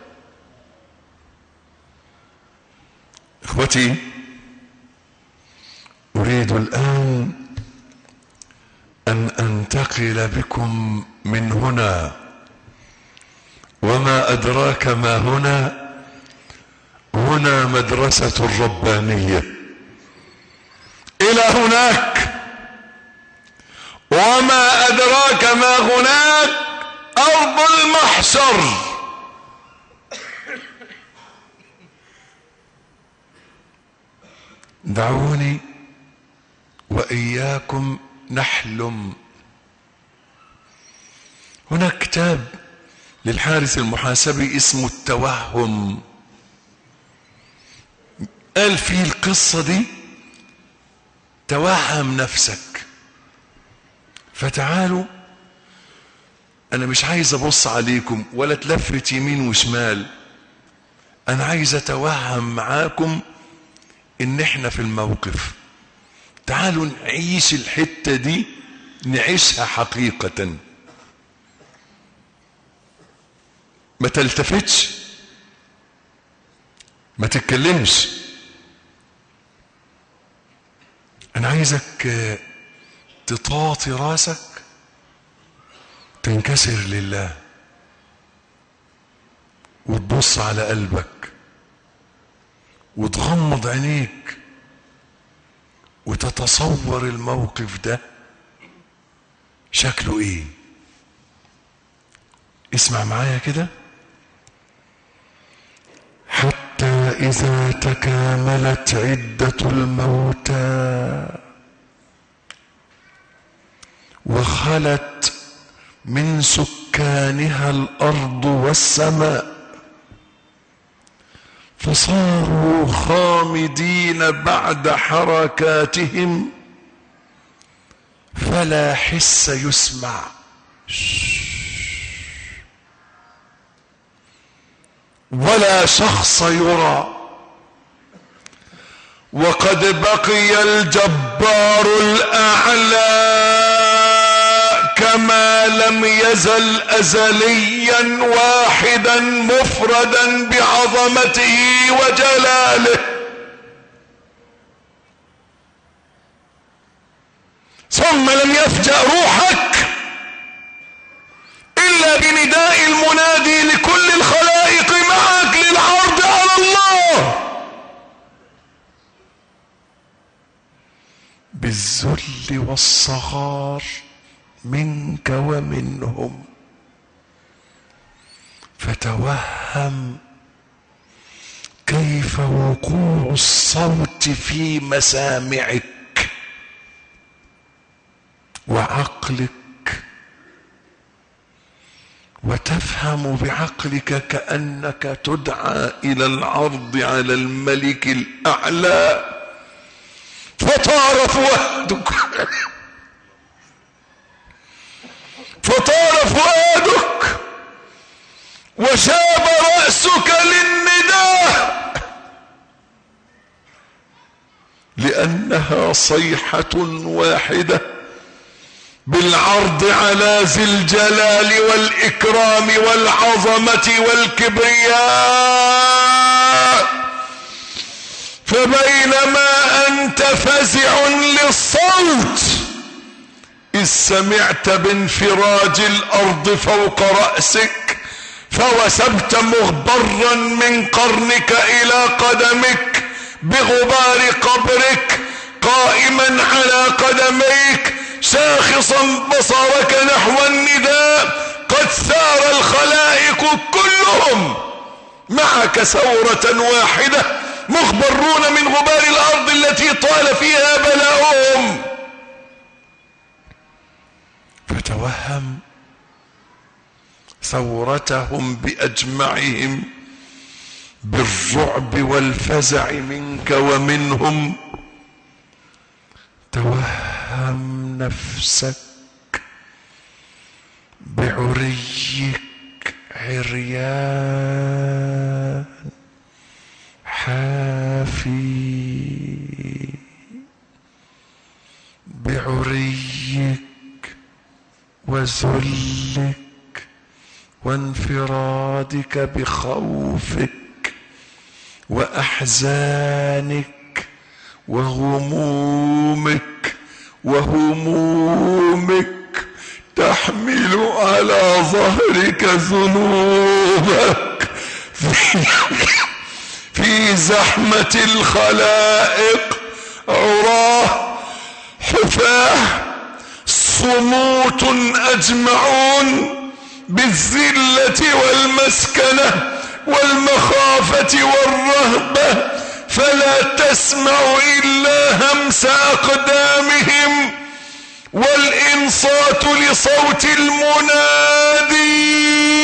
[SPEAKER 1] اخوتي اريد الان ان انتقل بكم من هنا وما ادراك ما هنا هنا مدرسه الربانيه الى هناك وما ادراك ما هناك ارض المحشر دعوني واياكم نحلم هناك كتاب للحارث المحاسبي اسمه التوهم قال فيه القصة دي توهم نفسك فتعالوا انا مش عايز ابص عليكم ولا تلفت يمين وشمال انا عايز اتوهم معاكم ان احنا في الموقف تعالوا نعيش الحتة دي نعيشها حقيقة ما تلتفتش ما تتكلمش انا عايزك تطاطي راسك تنكسر لله وتبص على قلبك وتغمض عينيك وتتصور الموقف ده شكله ايه اسمع معايا كده حتى اذا تكاملت عده الموتى وخلت من سكانها الارض والسماء فصاروا خامدين بعد حركاتهم فلا حس يسمع ولا شخص يرى وقد بقي الجبار الاعلى كما لم يزل ازليا واحدا مفردا بعظمته وجلاله ثم لم يفجأ روحك الا بنداء المنادي لكل الخلائق معك للعرض على الله بالذل والصغار منك ومنهم فتوهم كيف وقوع الصوت في مسامعك وعقلك وتفهم بعقلك كانك تدعى الى العرض على الملك الاعلى فطار فؤادك فطار فؤادك وشاب رأسك للنداء لأنها صيحة واحدة بالعرض على ذي الجلال والإكرام والعظمة والكبرياء فبينما أنت فزع للصوت إذ سمعت بانفراج الأرض فوق رأسك فوسبت مغبرا من قرنك إلى قدمك بغبار قبرك قائما على قدميك شاخصا بصرك نحو النداء قد سار الخلائق كلهم معك ثورة واحدة مغبرون من غبار الأرض التي طال فيها بلاؤهم فتوهم ثورتهم بأجمعهم بالرعب والفزع منك ومنهم توهم نفسك بعريك عريان حافي بعريك وذلك وانفرادك بخوفك واحزانك وغمومك وهمومك تحمل على ظهرك ذنوبك في, في زحمة الخلائق عراه حفاه صموت أجمعون بالذلة والمسكنة والمخافة والرهبة فلا تسمع إلا همس أقدامهم والإنصات لصوت المنادي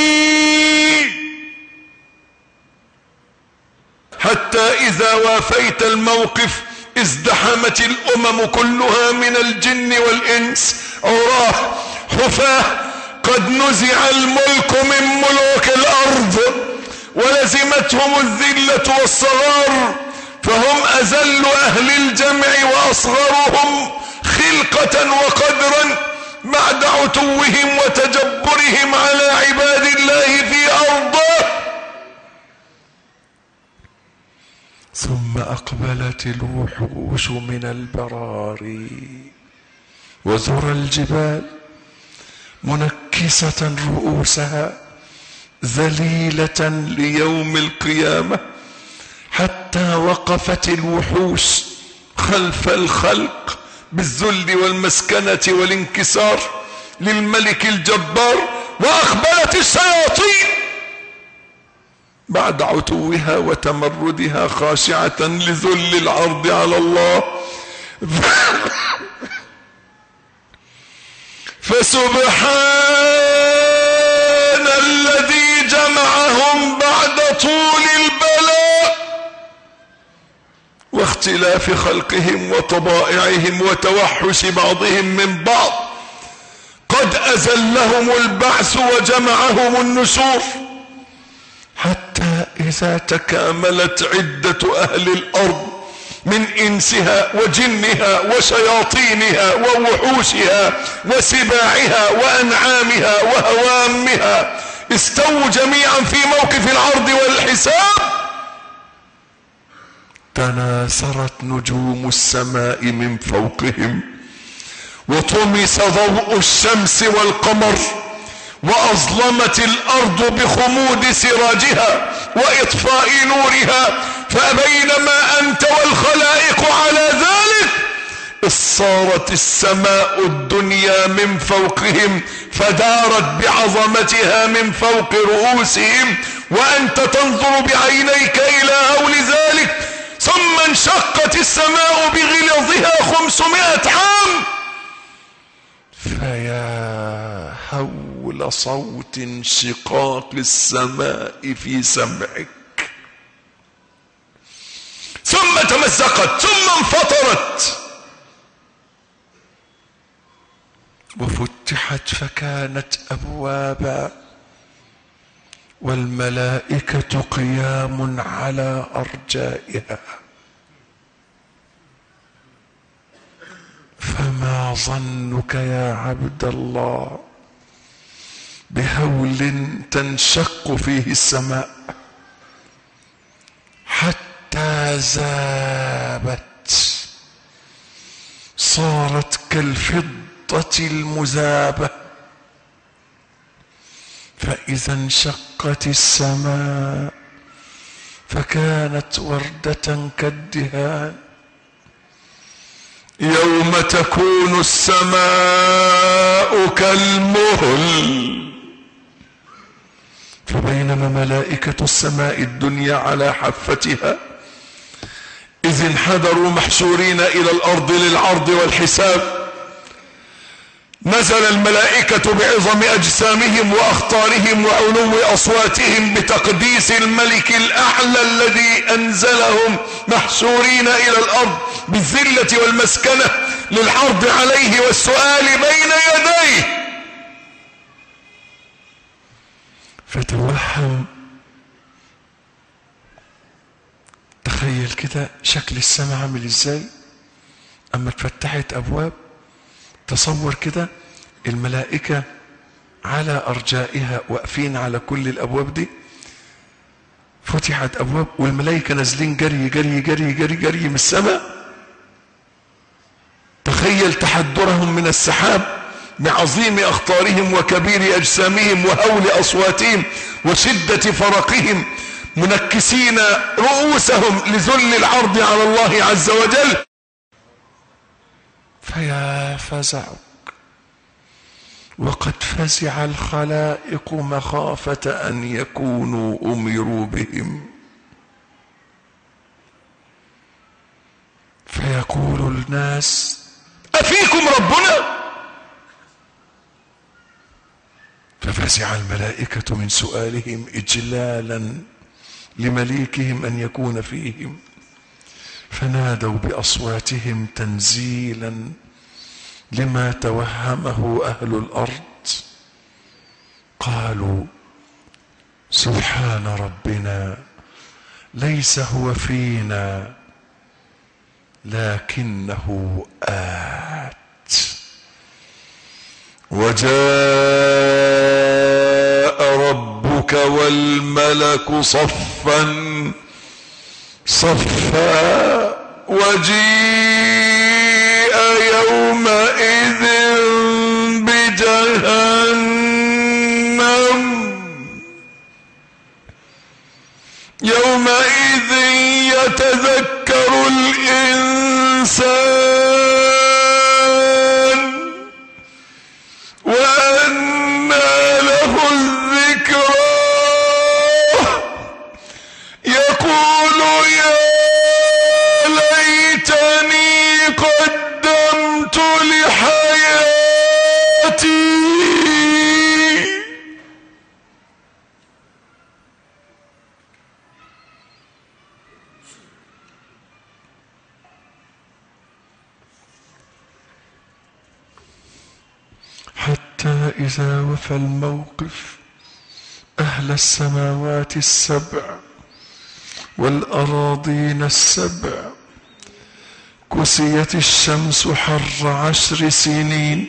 [SPEAKER 1] حتى إذا وافيت الموقف ازدحمت الأمم كلها من الجن والإنس عراه حفاه قد نزع الملك من ملوك الأرض ولزمتهم الذلة والصغار فهم أزل أهل الجمع وأصغرهم خلقة وقدرا بعد عتوهم وتجبرهم على عباد الله في أرضه ثم أقبلت الوحوش من البراري وذرى الجبال منكسة رؤوسها ذليلة ليوم القيامة حتى وقفت الوحوش خلف الخلق بالذل والمسكنة والانكسار للملك الجبار وأقبلت الشياطين بعد عتوها وتمردها خاشعة لذل العرض على الله فسبحان الذي جمعهم بعد طول البلاء واختلاف خلقهم وطبائعهم وتوحش بعضهم من بعض قد أزلهم البعث وجمعهم النشور حتى إذا تكاملت عدة أهل الأرض من انسها وجنها وشياطينها ووحوشها وسباعها وانعامها وهوامها استووا جميعا في موقف العرض والحساب تناثرت نجوم السماء من فوقهم وطمس ضوء الشمس والقمر واظلمت الارض بخمود سراجها واطفاء نورها فبينما انت والخلائق على ذلك صارت السماء الدنيا من فوقهم فدارت بعظمتها من فوق رؤوسهم وانت تنظر بعينيك الى هول ذلك ثم انشقت السماء بغلظها خمسمائة عام فيا هول صوت انشقاق السماء في سمعك ثم تمزقت ثم انفطرت وفتحت فكانت ابوابا والملائكه قيام على ارجائها فما ظنك يا عبد الله بهول تنشق فيه السماء حتى زابت صارت كالفضة المذابة فإذا انشقت السماء فكانت وردة كالدهان يوم تكون السماء كالمهل فبينما ملائكة السماء الدنيا على حفتها إذ انحدروا محشورين إلى الأرض للعرض والحساب نزل الملائكة بعظم أجسامهم وأخطارهم وعلو أصواتهم بتقديس الملك الأعلى الذي أنزلهم محشورين إلى الأرض بالذلة والمسكنة للعرض عليه والسؤال بين يديه فتوهم تخيل كده شكل السماء عامل ازاي اما اتفتحت ابواب تصور كده الملائكة على ارجائها واقفين على كل الابواب دي فتحت ابواب والملائكة نازلين جري جري جري جري جري من السماء تخيل تحدرهم من السحاب بعظيم اخطارهم وكبير اجسامهم وهول اصواتهم وشدة فرقهم منكسين رؤوسهم لذل العرض على الله عز وجل فيا فزعك وقد فزع الخلائق مخافة أن يكونوا أمروا بهم فيقول الناس أفيكم ربنا ففزع الملائكة من سؤالهم إجلالا لمليكهم أن يكون فيهم فنادوا بأصواتهم تنزيلا لما توهمه أهل الأرض قالوا سبحان ربنا ليس هو فينا لكنه آت وجاء ربك والملك صفا صفا وجيء يومئذ بجهنم يومئذ يتذكر الإنسان وأنى له الذكرى يقول يا ليتني قدمت لحياتي حتى إذا وفى الموقف أهل السماوات السبع والأراضين السبع كسيت الشمس حر عشر سنين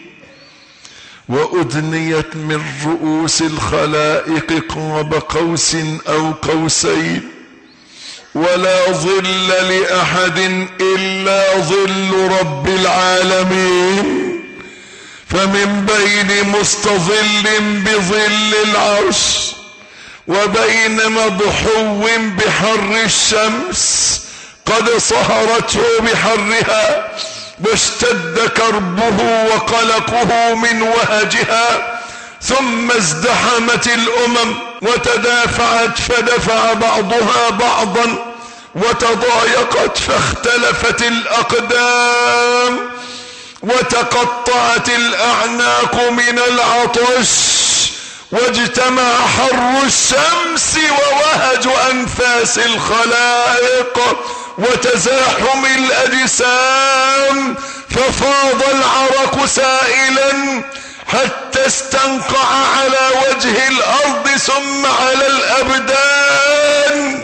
[SPEAKER 1] وأدنيت من رؤوس الخلائق قاب قوس أو قوسين ولا ظل لأحد إلا ظل رب العالمين فمن بين مستظل بظل العرش وبين مضحو بحر الشمس قد صهرته بحرها واشتد كربه وقلقه من وهجها ثم ازدحمت الامم وتدافعت فدفع بعضها بعضا وتضايقت فاختلفت الاقدام وتقطعت الاعناق من العطش واجتمع حر الشمس ووهج انفاس الخلائق وتزاحم الاجسام ففاض العرق سائلا حتى استنقع على وجه الارض ثم على الابدان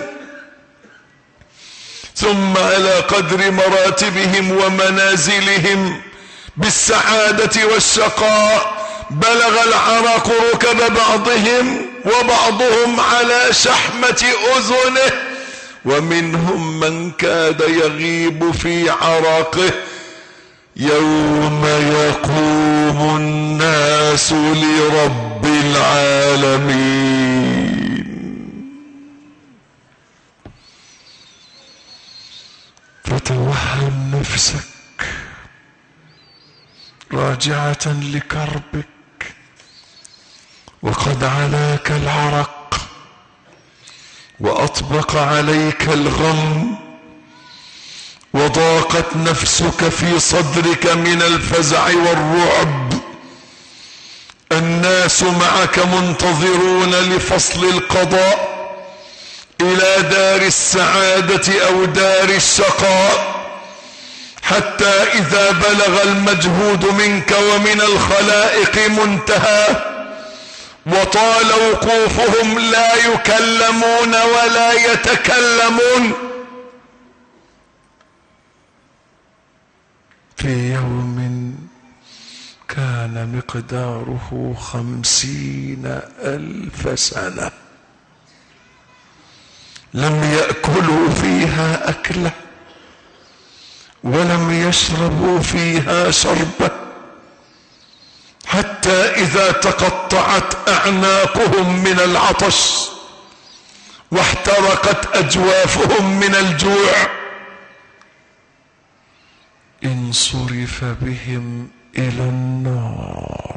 [SPEAKER 1] ثم على قدر مراتبهم ومنازلهم بالسعادة والشقاء بلغ العرق ركب بعضهم وبعضهم على شحمة أذنه ومنهم من كاد يغيب في عرقه يوم يقوم الناس لرب العالمين فتوهم نفسك راجعة لكربك وقد علاك العرق وأطبق عليك الغم وضاقت نفسك في صدرك من الفزع والرعب الناس معك منتظرون لفصل القضاء الى دار السعادة او دار الشقاء حتى اذا بلغ المجهود منك ومن الخلائق منتهى وطال وقوفهم لا يكلمون ولا يتكلمون في يوم كان مقداره خمسين ألف سنة لم يأكلوا فيها أكلة ولم يشربوا فيها شربة حتى إذا تقطعت أعناقهم من العطش واحترقت أجوافهم من الجوع انصرف بهم إلى النار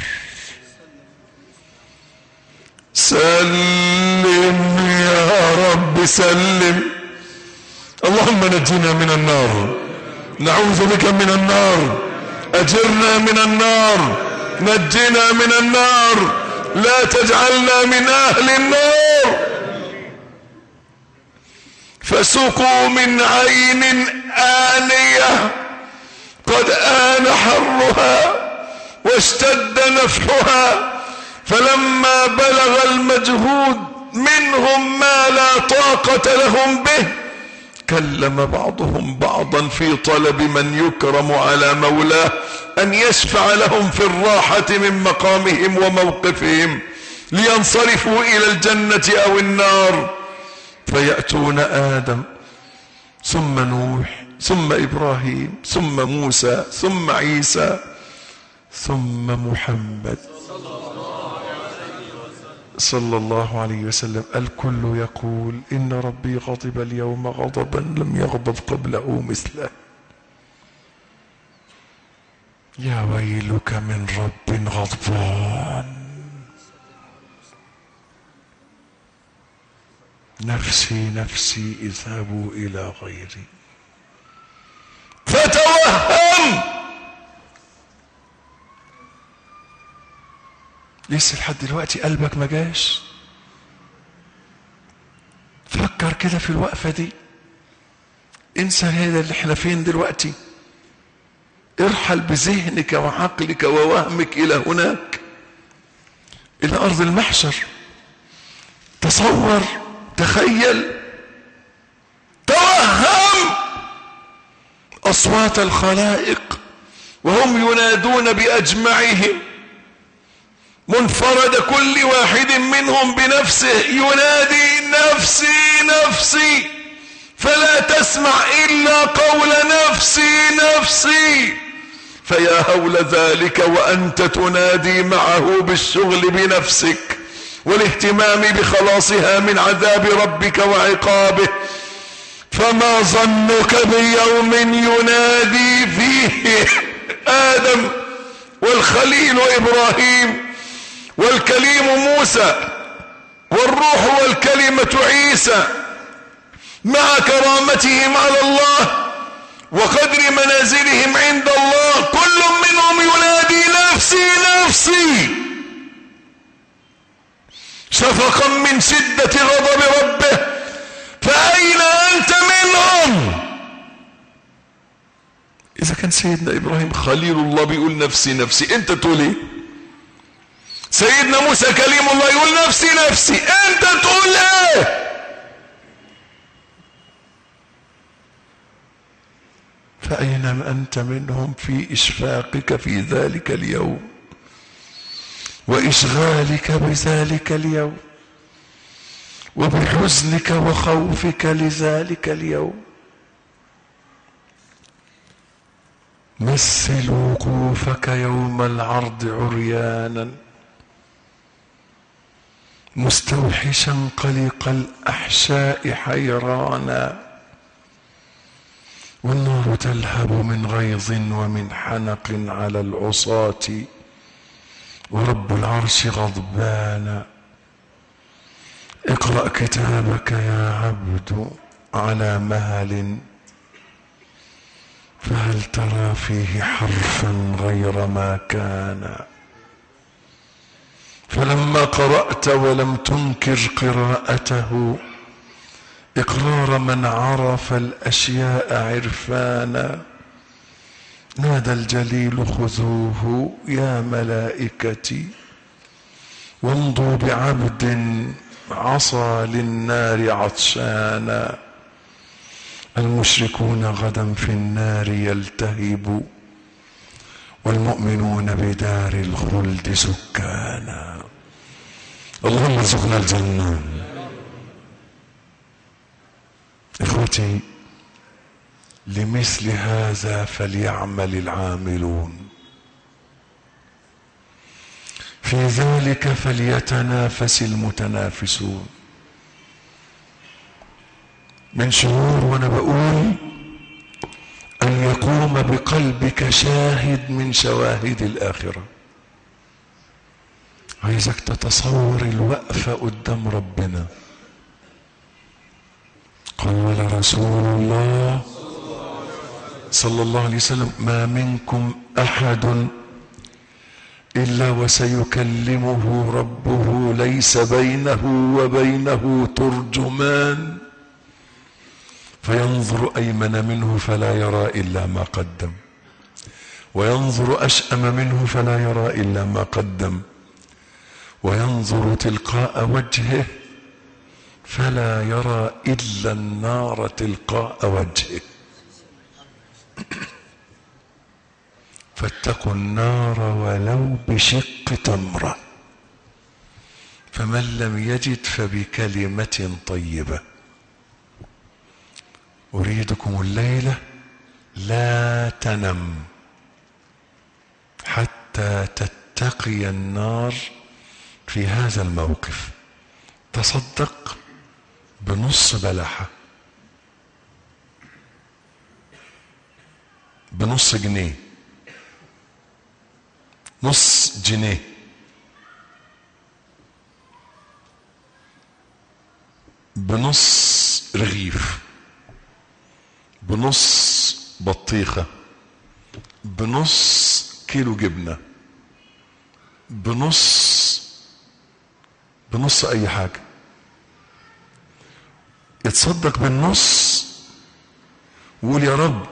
[SPEAKER 1] سلم يا رب سلم اللهم نجنا من النار نعوذ بك من النار أجرنا من النار نجنا من النار لا تجعلنا من أهل النار فسقوا من عين آنية قد آن حرها واشتد نفحها فلما بلغ المجهود منهم ما لا طاقة لهم به كلم بعضهم بعضا في طلب من يكرم على مولاه أن يشفع لهم في الراحة من مقامهم وموقفهم لينصرفوا إلى الجنة أو النار فيأتون آدم ثم نوح ثم إبراهيم ثم موسى ثم عيسى ثم محمد صلى الله عليه وسلم الكل يقول إن ربي غضب اليوم غضبا لم يغضب قبله مثله يا ويلك من رب غضبان نفسي نفسي اذهبوا إلى غيري فتوهم لسه لحد دلوقتي قلبك ما جاش فكر كده في الوقفة دي انسى هذا اللي احنا فين دلوقتي ارحل بذهنك وعقلك ووهمك الى هناك الى ارض المحشر تصور تخيل توهم اصوات الخلائق وهم ينادون باجمعهم منفرد كل واحد منهم بنفسه ينادي نفسي نفسي فلا تسمع الا قول نفسي نفسي فيا هول ذلك وانت تنادي معه بالشغل بنفسك والاهتمام بخلاصها من عذاب ربك وعقابه فما ظنك بيوم ينادي فيه ادم والخليل ابراهيم والكليم موسى والروح والكلمة عيسى مع كرامتهم على الله وقدر منازلهم عند الله كل منهم ينادي نفسي نفسي شفقا من شدة غضب ربه فأين أنت منهم إذا كان سيدنا إبراهيم خليل الله بيقول نفسي نفسي أنت تقول إيه سيدنا موسى كليم الله يقول نفسي نفسي أنت تقول إيه فأين أنت منهم في إشفاقك في ذلك اليوم وإشغالك بذلك اليوم وبحزنك وخوفك لذلك اليوم مثل وقوفك يوم العرض عريانا مستوحشا قلق الأحشاء حيرانا والنار تلهب من غيظ ومن حنق على العصاة ورب العرش غضبان اقرأ كتابك يا عبد على مهل فهل ترى فيه حرفا غير ما كان فلما قرأت ولم تنكر قراءته إقرار من عرف الأشياء عرفانا نادى الجليل خذوه يا ملائكتي وامضوا بعبد عصى للنار عطشانا المشركون غدا في النار يلتهب والمؤمنون بدار الخلد سكانا اللهم ارزقنا الجنة اخوتي لمثل هذا فليعمل العاملون في ذلك فليتنافس المتنافسون من شعور وانا بقول ان يقوم بقلبك شاهد من شواهد الاخره عايزك تتصور الوقفه قدام ربنا قال رسول الله صلى الله عليه وسلم ما منكم احد الا وسيكلمه ربه ليس بينه وبينه ترجمان فينظر ايمن منه فلا يرى الا ما قدم وينظر اشام منه فلا يرى الا ما قدم وينظر تلقاء وجهه فلا يرى الا النار تلقاء وجهه فاتقوا النار ولو بشق تمره فمن لم يجد فبكلمه طيبه اريدكم الليله لا تنم حتى تتقي النار في هذا الموقف تصدق بنص بلحه بنص جنيه نص جنيه بنص رغيف بنص بطيخة بنص كيلو جبنة بنص بنص أي حاجة يتصدق بالنص وقول يا رب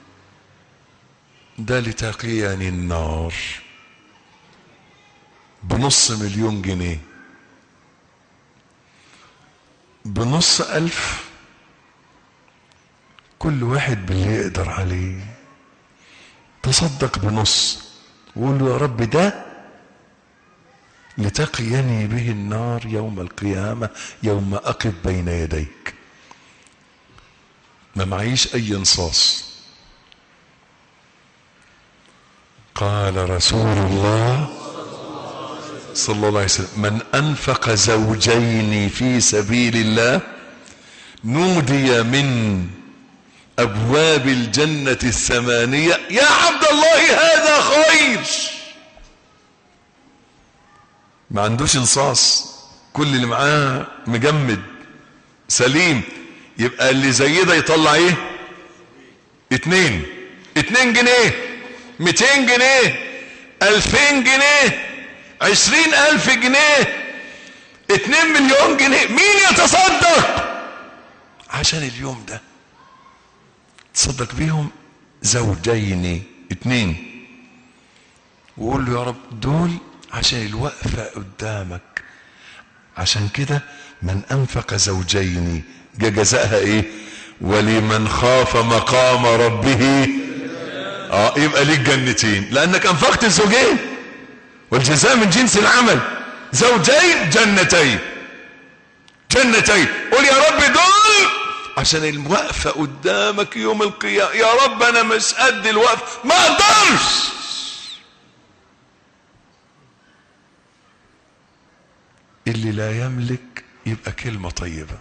[SPEAKER 1] ده لتقيني النار بنص مليون جنيه بنص ألف كل واحد باللي يقدر عليه تصدق بنص وقول له يا رب ده لتقيني به النار يوم القيامة يوم أقف بين يديك ما معيش أي انصاص قال رسول الله صلى الله عليه وسلم من أنفق زوجين في سبيل الله نودي من أبواب الجنة الثمانية يا عبد الله هذا خير ما عندوش انصاص كل اللي معاه مجمد سليم يبقى اللي زي ده يطلع ايه اتنين اتنين جنيه ميتين جنيه الفين جنيه عشرين الف جنيه اتنين مليون جنيه مين يتصدق عشان اليوم ده تصدق بيهم زوجين اتنين وقول له يا رب دول عشان الوقفة قدامك عشان كده من انفق زوجين جا جزاءها ايه ولمن خاف مقام ربه اه يبقى ليك جنتين لانك انفقت الزوجين والجزاء من جنس العمل زوجين جنتين جنتين قول يا رب دول عشان الوقفة قدامك يوم القيامة يا رب انا مش قد الوقف ما اقدرش اللي لا يملك يبقى كلمة طيبة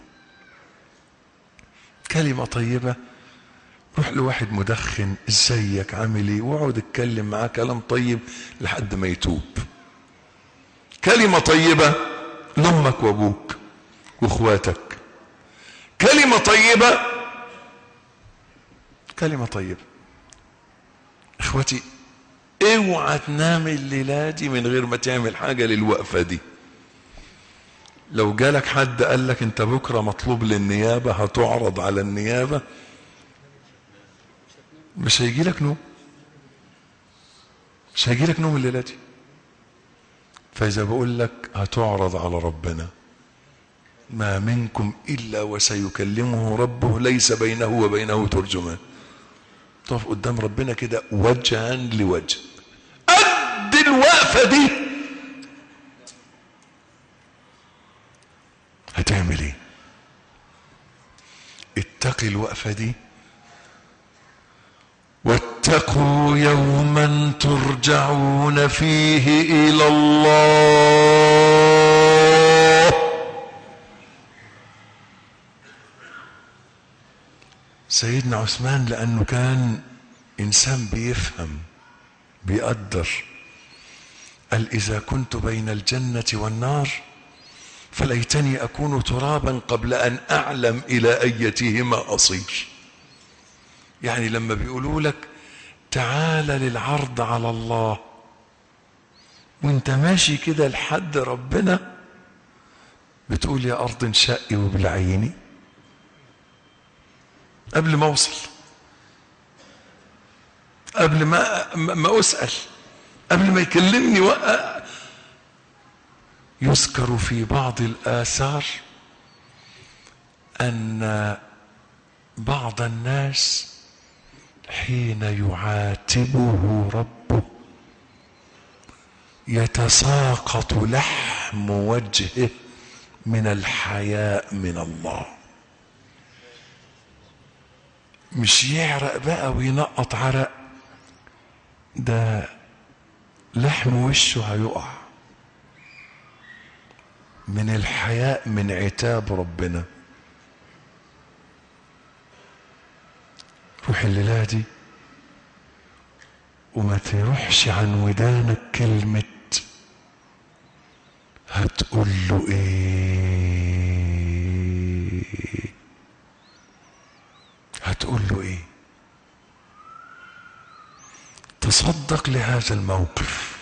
[SPEAKER 1] كلمة طيبة روح لواحد مدخن ازيك عامل ايه واقعد اتكلم معاه كلام طيب لحد ما يتوب كلمة طيبة لامك وابوك واخواتك كلمة طيبة كلمة طيبة اخوتي اوعى تنام الليله دي من غير ما تعمل حاجه للوقفه دي لو جالك حد قال لك انت بكره مطلوب للنيابه هتعرض على النيابه مش هيجي لك نوم مش هيجي لك نوم الليله دي فاذا بقول لك هتعرض على ربنا ما منكم الا وسيكلمه ربه ليس بينه وبينه ترجمان تقف قدام ربنا كده وجها لوجه قد الوقفه دي هتعمل ايه اتقي الوقفه دي واتقوا يوما ترجعون فيه الى الله سيدنا عثمان لانه كان انسان بيفهم بيقدر قال اذا كنت بين الجنه والنار فليتني اكون ترابا قبل ان اعلم الى ايتهما اصير يعني لما بيقولوا لك تعال للعرض على الله وانت ماشي كده لحد ربنا بتقول يا ارض انشقي وبلعيني قبل ما اوصل قبل ما ما اسال قبل ما يكلمني وقع يذكر في بعض الاثار ان بعض الناس حين يعاتبه ربه يتساقط لحم وجهه من الحياء من الله مش يعرق بقى وينقط عرق ده لحم وشه هيقع من الحياء من عتاب ربنا روح الليلة دي وما تروحش عن ودانك كلمة هتقول له ايه هتقول له ايه تصدق لهذا الموقف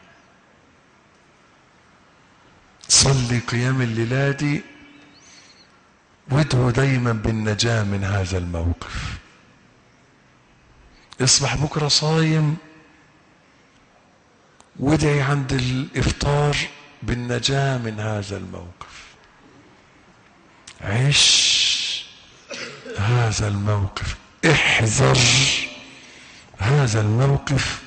[SPEAKER 1] صلي قيام الليلة دي وادعو دايما بالنجاة من هذا الموقف اصبح بكرة صايم وادعي عند الافطار بالنجاة من هذا الموقف عش هذا الموقف احذر هذا الموقف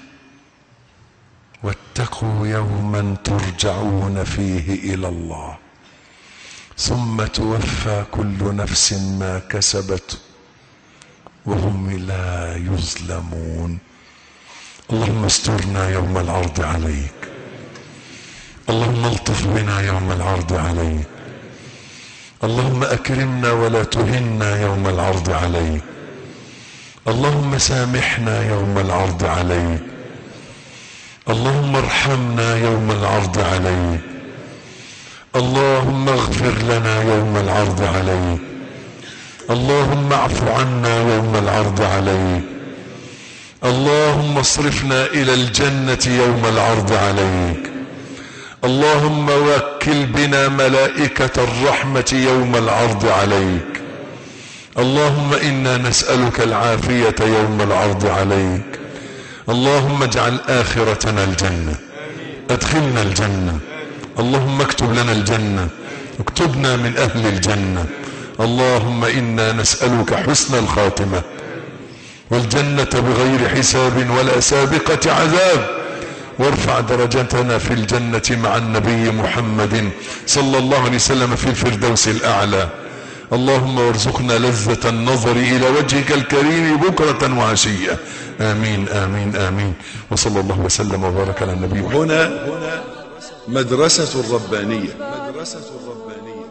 [SPEAKER 1] واتقوا يوما ترجعون فيه الى الله ثم توفى كل نفس ما كسبت وهم لا يظلمون اللهم استرنا يوم العرض عليك اللهم الطف بنا يوم العرض عليك اللهم اكرمنا ولا تهنا يوم العرض عليك اللهم سامحنا يوم العرض عليك اللهم ارحمنا يوم العرض عليك اللهم اغفر لنا يوم العرض عليك اللهم اعف عنا يوم العرض عليك اللهم اصرفنا الى الجنه يوم العرض عليك اللهم وكل بنا ملائكه الرحمه يوم العرض عليك اللهم انا نسالك العافيه يوم العرض عليك اللهم اجعل اخرتنا الجنه ادخلنا الجنه اللهم اكتب لنا الجنه اكتبنا من اهل الجنه اللهم انا نسالك حسن الخاتمه والجنه بغير حساب ولا سابقه عذاب وارفع درجتنا في الجنه مع النبي محمد صلى الله عليه وسلم في الفردوس الاعلى اللهم وارزقنا لذة النظر إلى وجهك الكريم بكرة وعشية آمين آمين آمين وصلى الله وسلم وبارك على النبي
[SPEAKER 2] هنا مدرسة الربانية مدرسة الربانية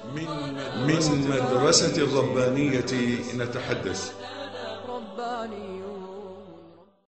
[SPEAKER 2] من مدرسة الربانية نتحدث
[SPEAKER 3] رباني